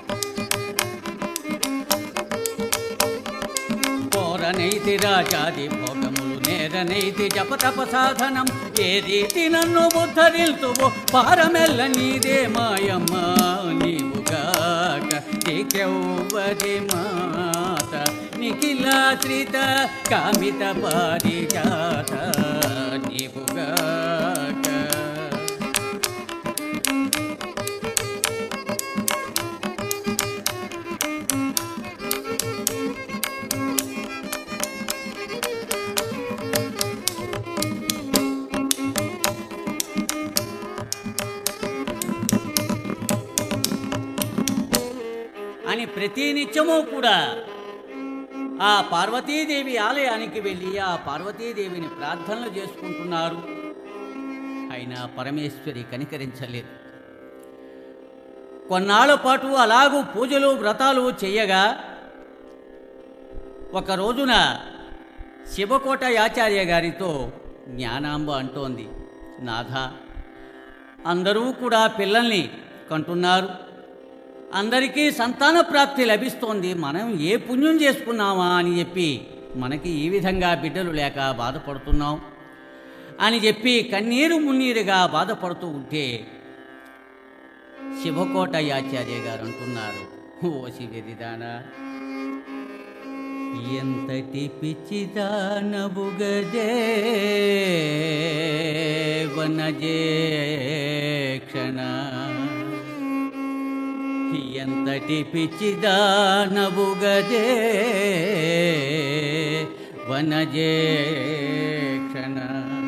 కోరనైతి రాజాది భోగములు నేరనైతి జపతప సాధనం ఏ రీతి నన్ను ఉద్ధరిల్తువో పారమెల్ల నీదే మాయమ్మ నీవుగాక నీకెవ్వరి మాత నిఖిలాశ్రిత కామిత పారిజాత నీవుగాక అని ప్రతి నిత్యము కూడా ఆ పార్వతీదేవి ఆలయానికి వెళ్ళి ఆ పార్వతీదేవిని ప్రార్థనలు చేసుకుంటున్నారు అయినా పరమేశ్వరి కనికరించలేదు కొన్నాళ్ల పాటు అలాగూ పూజలు వ్రతాలు చేయగా ఒక రోజున శివకోట యాచార్య గారితో జ్ఞానాంబ అంటోంది నాథ అందరూ కూడా పిల్లల్ని కంటున్నారు అందరికీ సంతాన ప్రాప్తి లభిస్తోంది మనం ఏ పుణ్యం చేసుకున్నామా అని చెప్పి మనకి ఈ విధంగా బిడ్డలు లేక బాధపడుతున్నాం అని చెప్పి కన్నీరు మున్నీరుగా బాధపడుతూ ఉంటే శివకోట యాచార్య గారు అంటున్నారు ఓ శివరిదానా ఎంతటి పిచ్చిదానబుగజే వనజే క్షణ ఎంతటి పిచ్చిదానబుగజే వనజే క్షణ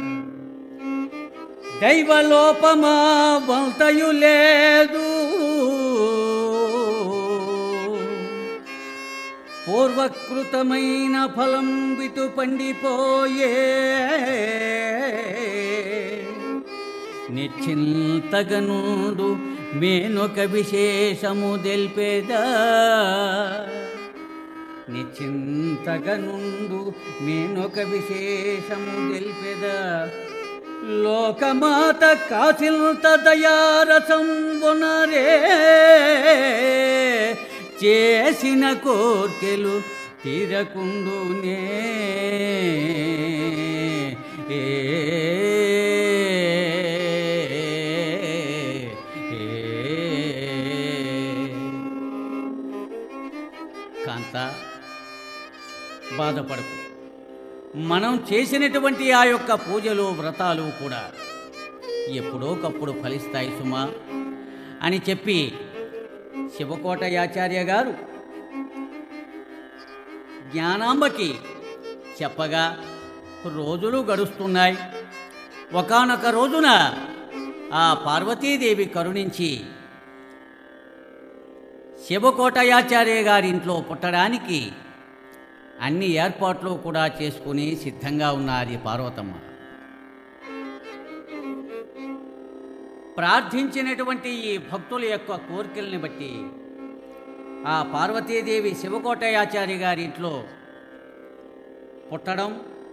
దైవలోపమా వంతయు లేదు పూర్వకృతమైన ఫలం విటు పండిపోయే నిశ్చింతగనుడు మేనొక విశేషము తెల్పేదా నిశ్చింతగనుండు మేనొక విశేషము తెల్పెదా లోకమాత కాసిల్త దయారసం వనరే చేసిన కోర్కెలు తీరకుండునే ఏ కాంత బాధపడకు మనం చేసినటువంటి ఆ యొక్క పూజలు వ్రతాలు కూడా ఎప్పుడోకప్పుడు ఫలిస్తాయి సుమా అని చెప్పి శివకోట యాచార్య గారు జ్ఞానాంబకి చెప్పగా రోజులు గడుస్తున్నాయి ఒకానొక రోజున ఆ పార్వతీదేవి కరుణించి శివకోటయాచార్య గారింట్లో పుట్టడానికి అన్ని ఏర్పాట్లు కూడా చేసుకుని సిద్ధంగా ఉన్నది పార్వతమ్మ ప్రార్థించినటువంటి ఈ భక్తుల యొక్క కోరికల్ని బట్టి ఆ పార్వతీదేవి శివకోటయాచార్య గారి ఇంట్లో పుట్టడం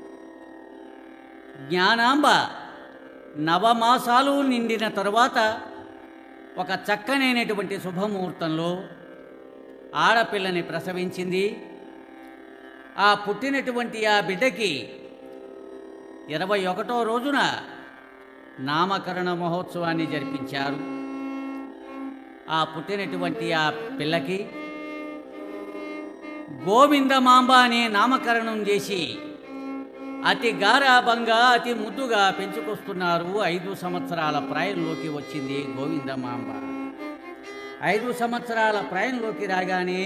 జ్ఞానాంబ నవమాసాలు నిండిన తరువాత ఒక చక్కనైనటువంటి శుభముహూర్తంలో ఆడపిల్లని ప్రసవించింది ఆ పుట్టినటువంటి ఆ బిడ్డకి ఇరవై ఒకటో రోజున నామకరణ మహోత్సవాన్ని జరిపించారు ఆ పుట్టినటువంటి ఆ పిల్లకి గోవిందమాంబ అనే నామకరణం చేసి అతి గారాభంగా అతి ముద్దుగా పెంచుకొస్తున్నారు ఐదు సంవత్సరాల ప్రాయంలోకి వచ్చింది గోవిందమాంబ ఐదు సంవత్సరాల ప్రాయంలోకి రాగానే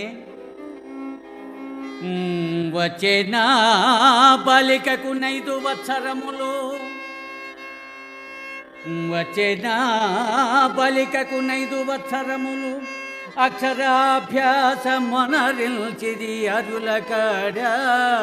"ఉమ్, వచ్చేనా బాలికకు నైదు వత్సరములు వచ్చేనా బాలికకు నైదు వత్సరములు అక్షరాభ్యాస మొనరిల్చిది అరుల కాడా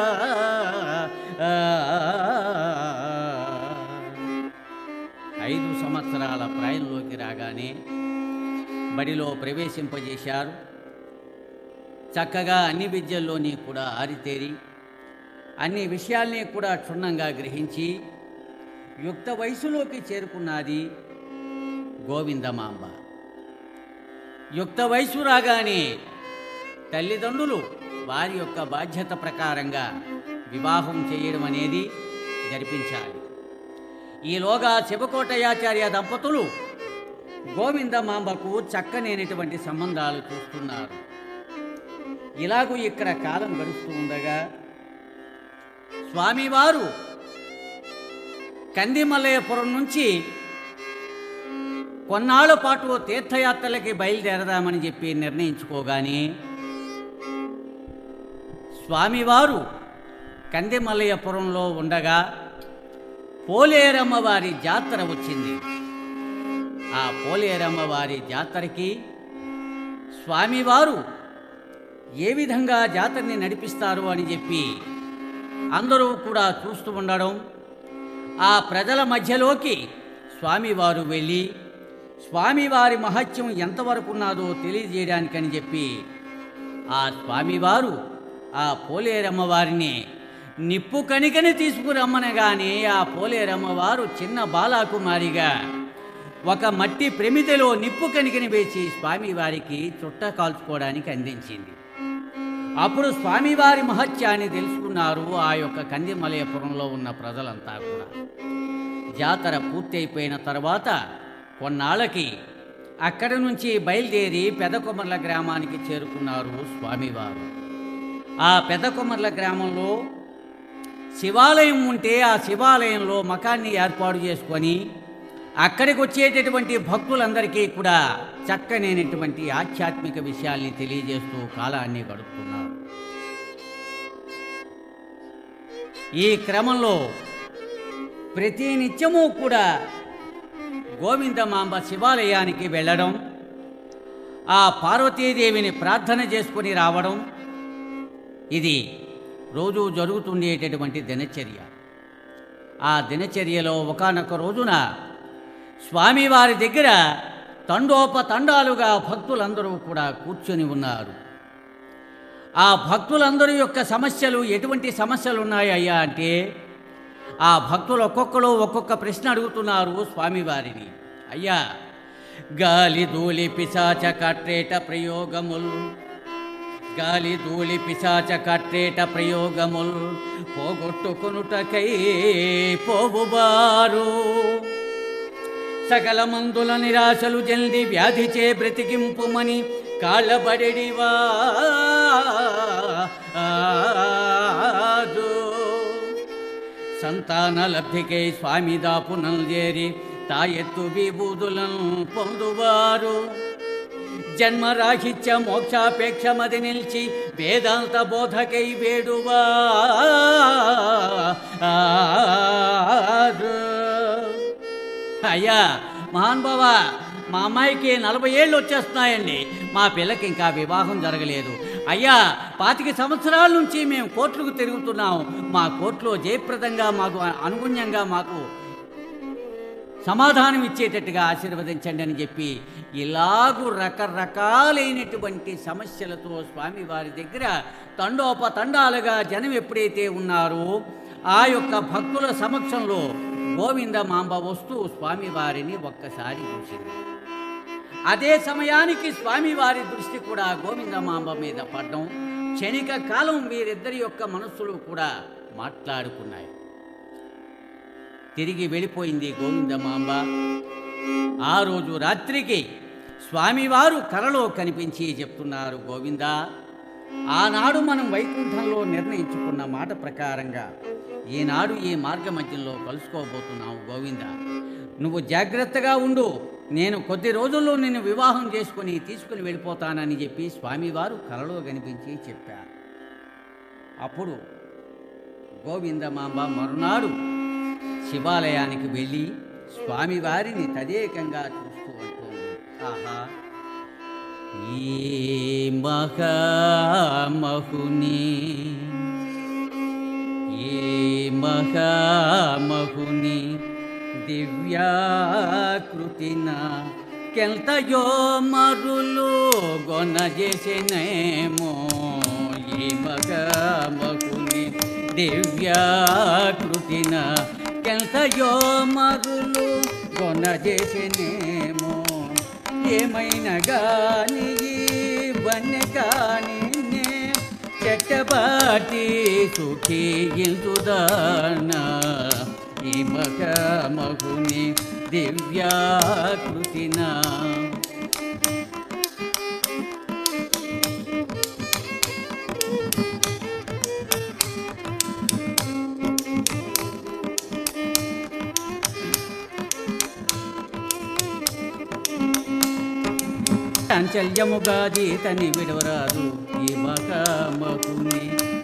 ఐదు సంవత్సరాల ప్రాయంలోకి రాగానే బడిలో ప్రవేశింపజేశారు చక్కగా అన్ని విద్యల్లోని కూడా ఆరితేరి అన్ని విషయాల్ని కూడా క్షుణ్ణంగా గ్రహించి యుక్త వయసులోకి చేరుకున్నది గోవిందమాంబ యుక్త వయసు రాగానే తల్లిదండ్రులు వారి యొక్క బాధ్యత ప్రకారంగా వివాహం చేయడం అనేది జరిపించాలి ఈలోగా శివకోటయాచార్య దంపతులు గోవిందమాంబకు చక్కనేనటువంటి సంబంధాలు చూస్తున్నారు ఇలాగూ ఇక్కడ కాలం గడుస్తూ ఉండగా స్వామివారు కందిమలయపురం నుంచి కొన్నాళ్ళ పాటు తీర్థయాత్రలకి బయలుదేరదామని చెప్పి నిర్ణయించుకోగానే స్వామివారు కందిమలయపురంలో ఉండగా పోలేరమ్మ వారి జాతర వచ్చింది ఆ పోలేరమ్మ వారి జాతరకి స్వామివారు ఏ విధంగా జాతరని నడిపిస్తారు అని చెప్పి అందరూ కూడా చూస్తూ ఉండడం ఆ ప్రజల మధ్యలోకి స్వామివారు వెళ్ళి స్వామివారి మహత్యం ఎంతవరకు ఉన్నదో తెలియజేయడానికని చెప్పి ఆ స్వామివారు ఆ పోలేరమ్మ వారిని నిప్పు కణికని తీసుకురమ్మనగానే ఆ పోలేరమ్మ వారు చిన్న బాలాకుమారిగా ఒక మట్టి ప్రమిదలో నిప్పు కణికని వేసి స్వామివారికి చుట్ట కాల్చుకోవడానికి అందించింది అప్పుడు స్వామివారి మహత్యాన్ని తెలుసుకున్నారు ఆ యొక్క కందిమలయపురంలో ఉన్న ప్రజలంతా కూడా జాతర పూర్తయిపోయిన తర్వాత కొన్నాళ్ళకి అక్కడి నుంచి బయలుదేరి పెదకొమర్ల గ్రామానికి చేరుకున్నారు స్వామివారు ఆ పెదకొమర్ల గ్రామంలో శివాలయం ఉంటే ఆ శివాలయంలో మకాన్ని ఏర్పాటు చేసుకొని అక్కడికి వచ్చేటటువంటి భక్తులందరికీ కూడా చక్కనైనటువంటి ఆధ్యాత్మిక విషయాల్ని తెలియజేస్తూ కాలాన్ని గడుపుతున్నారు ఈ క్రమంలో ప్రతి నిత్యము కూడా గోవిందమాంబ శివాలయానికి వెళ్ళడం ఆ పార్వతీదేవిని ప్రార్థన చేసుకొని రావడం ఇది రోజు జరుగుతుండేటటువంటి దినచర్య ఆ దినచర్యలో ఒకానొక రోజున స్వామివారి దగ్గర తండోపతండాలుగా భక్తులందరూ కూడా కూర్చొని ఉన్నారు ఆ భక్తులందరి యొక్క సమస్యలు ఎటువంటి సమస్యలు ఉన్నాయి అయ్యా అంటే ఆ భక్తులు ఒక్కొక్కరు ఒక్కొక్క ప్రశ్న అడుగుతున్నారు స్వామివారిని అయ్యా గాలి ధూళి పిశాచ కట్రేట ప్రయోగముల్ గాలి ధూళి పిశాచ కట్రేట ప్రయోగముల్ పోగొట్టుకొనుటకై పోవుబారు సకల మందుల నిరాశలు జల్ది వ్యాధిచే బ్రతికింపుమని కాళ్ళబడివా సంతాన లబ్ధికై స్వామి దాపునల్ చేరి తాయెత్తు విభూదులను పొందువారు జన్మరాహిత్య మోక్షాపేక్ష మది నిలిచి వేదాంత బోధకై వేడువా అయ్యా మహానుభావ మా అమ్మాయికి నలభై ఏళ్ళు వచ్చేస్తున్నాయండి మా పిల్లకి ఇంకా వివాహం జరగలేదు అయ్యా పాతిక సంవత్సరాల నుంచి మేము కోర్టులకు తిరుగుతున్నాం మా కోర్టులో జయప్రదంగా మాకు అనుగుణ్యంగా మాకు సమాధానం ఇచ్చేటట్టుగా ఆశీర్వదించండి అని చెప్పి ఇలాగూ రకరకాలైనటువంటి సమస్యలతో స్వామివారి దగ్గర తండోపతండాలుగా జనం ఎప్పుడైతే ఉన్నారో ఆ యొక్క భక్తుల సమక్షంలో గోవిందమాంబ వస్తూ స్వామివారిని ఒక్కసారి చూసింది అదే సమయానికి స్వామివారి దృష్టి కూడా గోవిందమాంబ మీద పడడం క్షణిక కాలం వీరిద్దరి యొక్క మనస్సులు కూడా మాట్లాడుకున్నాయి తిరిగి వెళ్ళిపోయింది గోవిందమాంబ ఆ రోజు రాత్రికి స్వామివారు కలలో కనిపించి చెప్తున్నారు గోవింద ఆనాడు మనం వైకుంఠంలో నిర్ణయించుకున్న మాట ప్రకారంగా ఈనాడు ఈ మార్గ మధ్యంలో కలుసుకోబోతున్నావు గోవింద నువ్వు జాగ్రత్తగా ఉండు నేను కొద్ది రోజుల్లో నిన్ను వివాహం చేసుకుని తీసుకుని వెళ్ళిపోతానని చెప్పి స్వామివారు కలలో కనిపించి చెప్పారు అప్పుడు గోవిందమాంబ మరునాడు శివాలయానికి వెళ్ళి స్వామివారిని తదేకంగా చూస్తూ అంటుంది ఆహా ఈ మహామహుని ఈ మహామహుని దివ్యాకృతిన కెంతయో మరులు గొన చేసినేమో ఈ మహామహుని దివ్యాకృతిన కెంతయో మరులు గొన చేసినేమో ఏమైనా గాని ఇవన్నీ కాని నే చెట్టబాటి సుఖీ ఇందుదానా ఈ మగ మగుని దివ్యాకృతినా చాంచల్యముగా జీతని విడవరాదు ఈ మగ మగుని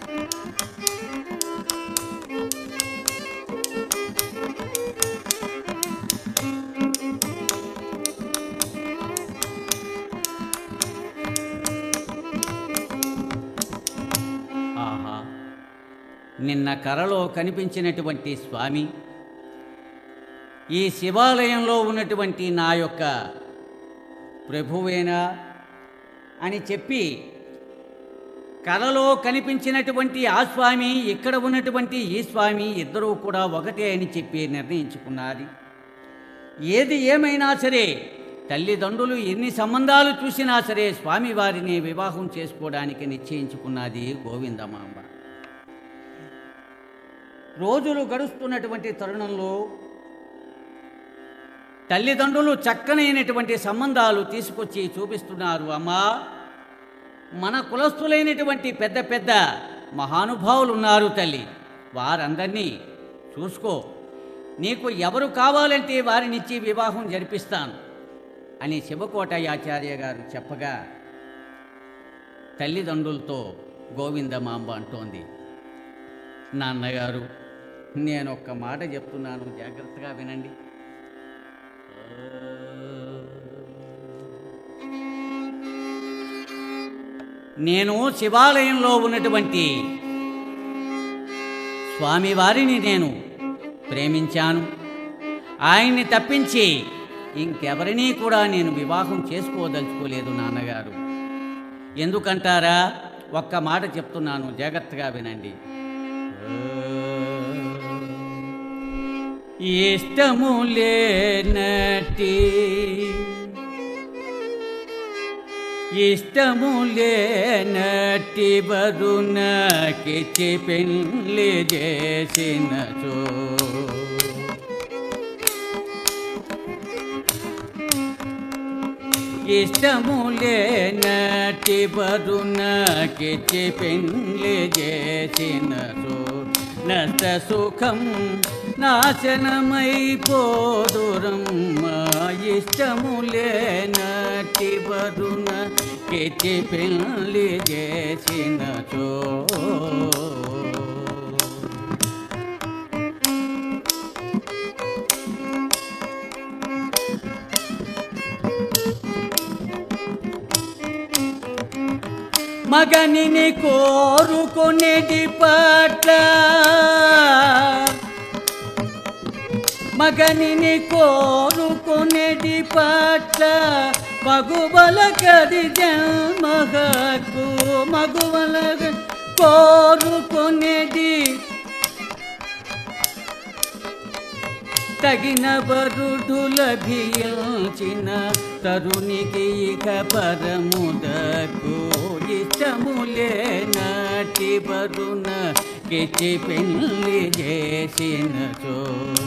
ఆహా నిన్న కరలో కనిపించినటువంటి స్వామి ఈ శివాలయంలో ఉన్నటువంటి నా యొక్క ప్రభువేనా అని చెప్పి కలలో కనిపించినటువంటి ఆ స్వామి ఇక్కడ ఉన్నటువంటి ఈ స్వామి ఇద్దరూ కూడా ఒకటే అని చెప్పి నిర్ణయించుకున్నది ఏది ఏమైనా సరే తల్లిదండ్రులు ఎన్ని సంబంధాలు చూసినా సరే స్వామివారిని వివాహం చేసుకోవడానికి నిశ్చయించుకున్నది గోవిందమాంబ రోజులు గడుస్తున్నటువంటి తరుణంలో తల్లిదండ్రులు చక్కనైనటువంటి సంబంధాలు తీసుకొచ్చి చూపిస్తున్నారు అమ్మా మన కులస్తులైనటువంటి పెద్ద పెద్ద మహానుభావులు ఉన్నారు తల్లి వారందరినీ చూసుకో నీకు ఎవరు కావాలంటే వారినిచ్చి వివాహం జరిపిస్తాను అని శివకోటయాచార్య గారు చెప్పగా తల్లిదండ్రులతో గోవిందమాంబ అంటోంది నాన్నగారు నేను ఒక్క మాట చెప్తున్నాను జాగ్రత్తగా వినండి నేను శివాలయంలో ఉన్నటువంటి స్వామివారిని నేను ప్రేమించాను ఆయన్ని తప్పించి ఇంకెవరినీ కూడా నేను వివాహం చేసుకోదలుచుకోలేదు నాన్నగారు ఎందుకంటారా ఒక్క మాట చెప్తున్నాను జాగ్రత్తగా వినండి ఇష్టము లేనటి ఇష్టము లేనటి బరునకిచి పెళ్ళి చేసినచో ఇష్టము లేనటి బరునకిచి పెళ్ళి చేసినచో నష్ట సుఖం నాశనమైపోదురమ్మా ఇష్టము లేనటి బరున కెచి పెళ్ళి చేసినచో మగనిని కోరుకునేటి పట్ల మగనిని కోరుకునేటి పట్ల మగువల కది జన్మహకు మగువల కోరుకునేటి తగిన వరుడు లభించిన తరునికి ఇక పరముదకు ఇష్టములే నాటి వరుణ కిచి పెళ్లి చేసినచో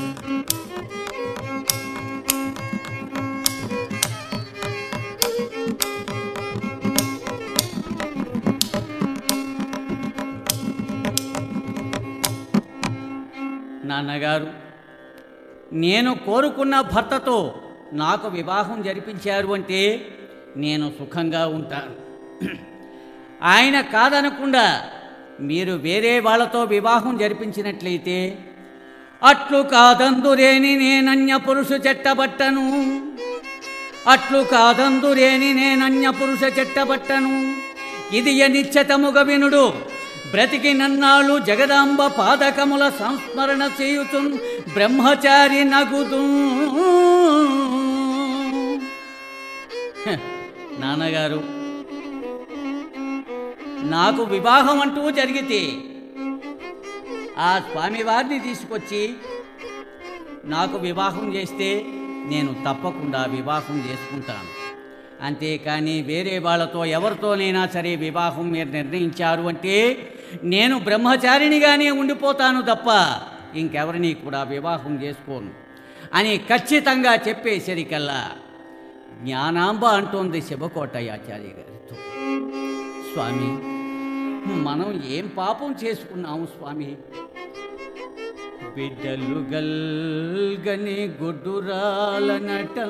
నాన్నగారు నేను కోరుకున్న భర్తతో నాకు వివాహం జరిపించారు అంటే నేను సుఖంగా ఉంటాను ఆయన కాదనకుండా మీరు వేరే వాళ్ళతో వివాహం జరిపించినట్లయితే అట్లు కాదందురేని నేనన్య పురుషు చెట్టబట్టను అట్లు కాదందురేని నేనన్య పురుష చెట్టబట్టను ఇది నిశ్చతముగ వినుడు బ్రతికి నన్నాళ్ళు జగదాంబ పాదకముల సంస్మరణ చేయుతు బ్రహ్మచారి నగుదు హ, నాన్నగారు నాకు వివాహం అంటూ జరిగితే ఆ స్వామివారిని తీసుకొచ్చి నాకు వివాహం చేస్తే నేను తప్పకుండా వివాహం చేసుకుంటాను అంతేకాని వేరే వాళ్ళతో ఎవరితోనైనా సరే వివాహం మీరు నిర్ణయించారు అంటే నేను బ్రహ్మచారినిగానే ఉండిపోతాను తప్ప ఇంకెవరిని కూడా వివాహం చేసుకోను అని ఖచ్చితంగా చెప్పేసరికల్లా జ్ఞానాంబ అంటోంది శివకోటయాచార్య గారితో స్వామి మనం ఏం పాపం చేసుకున్నాము స్వామి బిడ్డలు గల్గని గుడ్డురాలనటం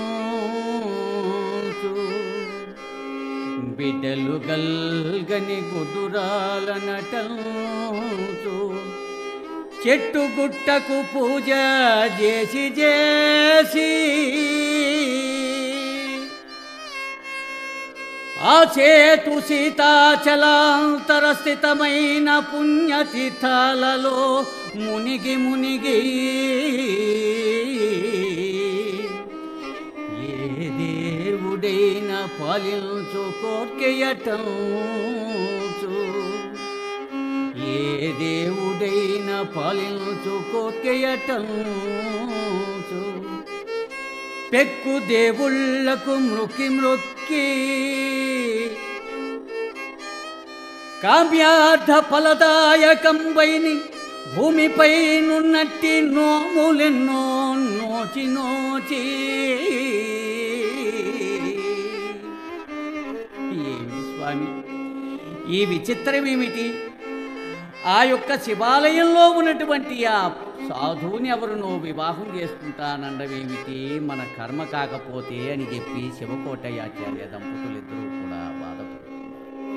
బిడ్డలు గల్గని గుడ్డురాలనటం చెట్టు గుట్టకు పూజ చేసి చేసి ఆ చేతు సీతాచలాంతర స్థితమైన పుణ్యతీర్థాలలో మునిగి మునిగి ఏ దేవుడైన పాలించు కోర్కెయటం ఏ దేవుడైన పాలించు కోర్కెయటం పెక్కు దేవుళ్లకు మృక్కి మృక్కి కామ్యార్థ ఫలదాయకంబైని భూమిపై నున్నట్టి నోములెన్నో నోచి నోచి ఏమి స్వామి ఈ విచిత్రమేమిటి ఆ యొక్క శివాలయంలో ఉన్నటువంటి ఆ సాధువుని ఎవరునో వివాహం చేసుకుంటానండవేమిటి మన కర్మ కాకపోతే అని చెప్పి శివకోటయాచార్య దంపతులిద్దరూ కూడా బాధపడుతున్నారు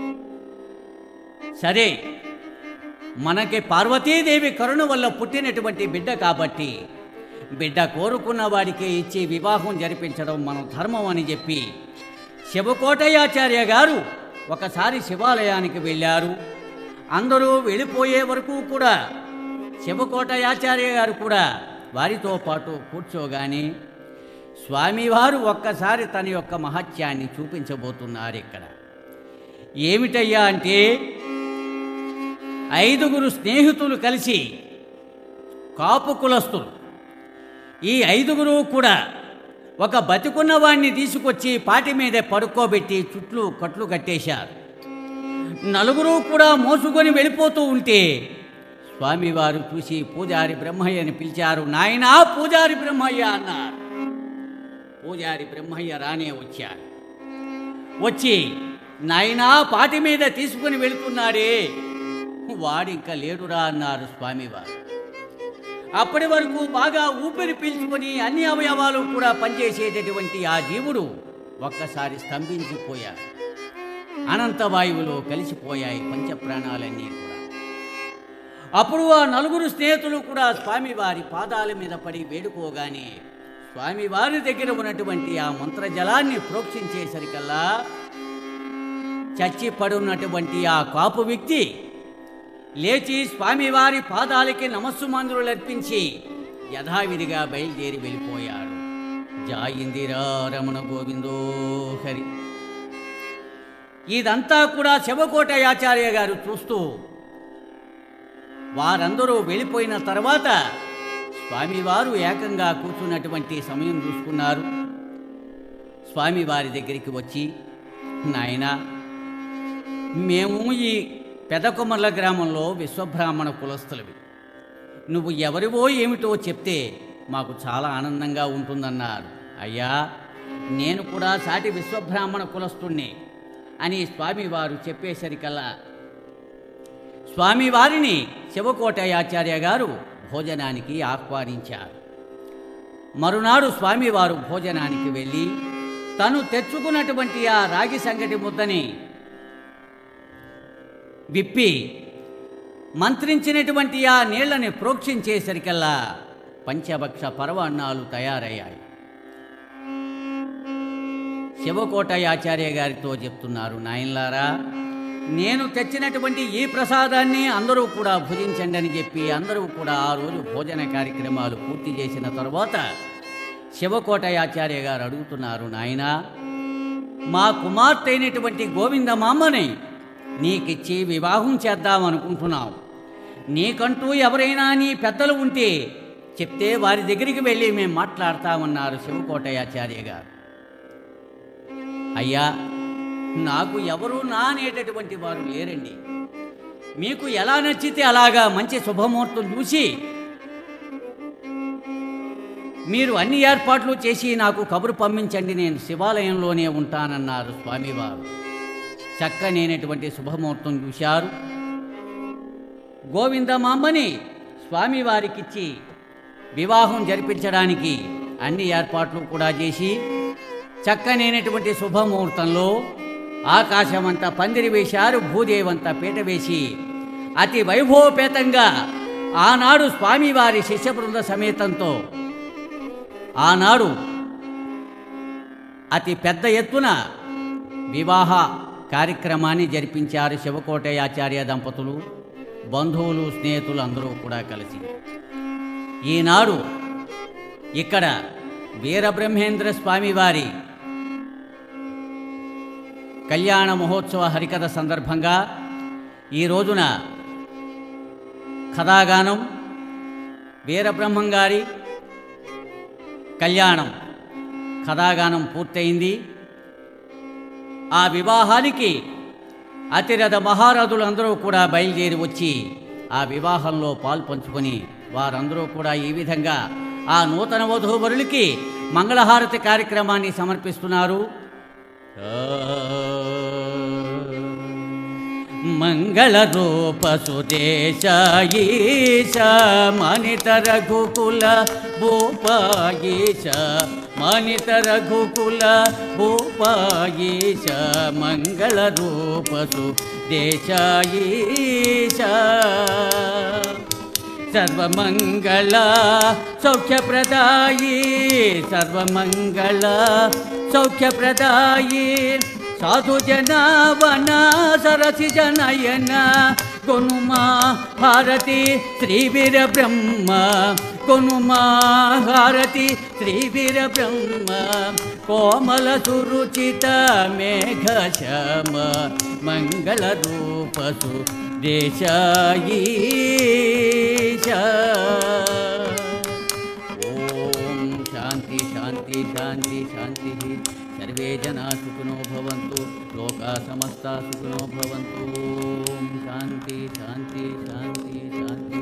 సరే మనకి పార్వతీదేవి కరుణ వల్ల పుట్టినటువంటి బిడ్డ కాబట్టి బిడ్డ కోరుకున్న వాడికే ఇచ్చి వివాహం జరిపించడం మన ధర్మం అని చెప్పి శివకోటయాచార్య గారు ఒకసారి శివాలయానికి వెళ్ళారు అందరూ వెళ్ళిపోయే వరకు కూడా శివకోటయాచార్య గారు కూడా వారితో పాటు కూర్చోగానే స్వామివారు ఒక్కసారి తన యొక్క మహత్యాన్ని చూపించబోతున్నారు ఇక్కడ ఏమిటయ్యా అంటే ఐదుగురు స్నేహితులు కలిసి కాపు కులస్తులు ఈ ఐదుగురు కూడా ఒక బతికున్న వాణ్ణి తీసుకొచ్చి పాటి మీదే పడుకోబెట్టి చుట్లు కట్లు కట్టేశారు నలుగురు కూడా మోసుకొని వెళ్ళిపోతూ ఉంటే స్వామివారు చూసి పూజారి బ్రహ్మయ్యని పిలిచారు నాయనా పూజారి బ్రహ్మయ్య అన్నారు పూజారి బ్రహ్మయ్య రానే వచ్చారు వచ్చి నాయనా పాటి మీద తీసుకుని వెళుతున్నాడే వాడింకా లేడురా అన్నారు స్వామివారు అప్పటి వరకు బాగా ఊపిరి పీల్చుకొని అన్ని అవయవాలు కూడా పనిచేసేటటువంటి ఆ జీవుడు ఒక్కసారి స్తంభించిపోయాడు అనంతవాయువులో కలిసిపోయాయి పంచప్రాణాలన్నీ కూడా అప్పుడు ఆ నలుగురు స్నేహితులు కూడా స్వామివారి పాదాల మీద పడి వేడుకోగానే స్వామివారి దగ్గర ఉన్నటువంటి ఆ మంత్రజలాన్ని ప్రోక్షించేసరికల్లా చచ్చి పడున్నటువంటి ఆ కాపు వ్యక్తి లేచి స్వామివారి పాదాలకి నమస్సుమందులు అర్పించి యథావిధిగా బయలుదేరి వెళ్ళిపోయాడు జాయిందిరా రమణ గోవిందో హరి ఇదంతా కూడా శివకోటయాచార్య గారు చూస్తూ వారందరూ వెళ్ళిపోయిన తర్వాత స్వామివారు ఏకంగా కూర్చున్నటువంటి సమయం చూసుకున్నారు స్వామివారి దగ్గరికి వచ్చి నాయనా మేము ఈ పెదకొమర్ల గ్రామంలో విశ్వబ్రాహ్మణ కులస్తులవి నువ్వు ఎవరివో ఏమిటో చెప్తే మాకు చాలా ఆనందంగా ఉంటుందన్నారు అయ్యా నేను కూడా సాటి విశ్వబ్రాహ్మణ కులస్తుణ్ణి అని స్వామివారు చెప్పేసరికల్లా స్వామివారిని శివకోటయాచార్య గారు భోజనానికి ఆహ్వానించారు మరునాడు స్వామివారు భోజనానికి వెళ్ళి తను తెచ్చుకున్నటువంటి ఆ రాగి సంగటి ముద్దని విప్పి మంత్రించినటువంటి ఆ నీళ్లని ప్రోక్షించేసరికల్లా పంచభక్ష పరవాన్నాలు తయారయ్యాయి శివకోటయాచార్య గారితో చెప్తున్నారు నాయన్లారా నేను తెచ్చినటువంటి ఈ ప్రసాదాన్ని అందరూ కూడా భుజించండి అని చెప్పి అందరూ కూడా ఆ రోజు భోజన కార్యక్రమాలు పూర్తి చేసిన తరువాత శివకోటయాచార్య గారు అడుగుతున్నారు నాయనా మా కుమార్తె అయినటువంటి గోవిందమామ్మని నీకిచ్చి వివాహం చేద్దామనుకుంటున్నాం నీకంటూ ఎవరైనా నీ పెద్దలు ఉంటే చెప్తే వారి దగ్గరికి వెళ్ళి మేము మాట్లాడతామన్నారు శివకోటయాచార్య గారు అయ్యా నాకు ఎవరు నా అనేటటువంటి వారు లేరండి మీకు ఎలా నచ్చితే అలాగా మంచి శుభముహూర్తం చూసి మీరు అన్ని ఏర్పాట్లు చేసి నాకు కబురు పంపించండి నేను శివాలయంలోనే ఉంటానన్నారు స్వామివారు చక్కనైనటువంటి శుభముహూర్తం చూశారు గోవిందమామ్మని స్వామివారికిచ్చి వివాహం జరిపించడానికి అన్ని ఏర్పాట్లు కూడా చేసి చక్కనైనటువంటి శుభముహూర్తంలో ఆకాశమంతా పందిరి వేశారు భూదేవంతా పీట వేసి అతి వైభవపేతంగా ఆనాడు స్వామివారి శిష్యబృంద సమేతంతో ఆనాడు అతి పెద్ద ఎత్తున వివాహ కార్యక్రమాన్ని జరిపించారు శివకోటయాచార్య దంపతులు బంధువులు స్నేహితులు అందరూ కూడా కలిసి ఈనాడు ఇక్కడ వీరబ్రహ్మేంద్ర స్వామివారి కళ్యాణ మహోత్సవ హరికథ సందర్భంగా ఈ రోజున కథాగానం వీరబ్రహ్మం గారి కళ్యాణం కథాగానం పూర్తయింది ఆ వివాహానికి అతిరథ మహారథులందరూ కూడా బయలుదేరి వచ్చి ఆ వివాహంలో పాలు పంచుకొని వారందరూ కూడా ఈ విధంగా ఆ నూతన వధూవరులకి మంగళహారతి కార్యక్రమాన్ని సమర్పిస్తున్నారు మంగళ రూప సుదేశ ఈశ మణిత రఘుకుల భూపాయీశ మణిత రఘుకుల భూపాయీశ మంగళ రూప సుదేశ ఈశ సర్వమంగళ సౌఖ్యప్రదాయి సర్వమంగళ సౌఖ్యప్రదాయి సాధు జనావన సరసి జనయన కొనుమా హారతి శ్రీ వీర బ్రహ్మ కొనుమా హారతి శ్రీ వీర బ్రహ్మ కోమల సురుచిత మేఘ శమ మంగళ రూపసు దేశాయీశ ఓం శాంతి శాంతి శాంతి శాంతి సర్వే జనా సుఖినో భవంతు లోకా సమస్తా సుఖినో భవంతు ఓం శాంతి శాంతి శాంతి శాంతి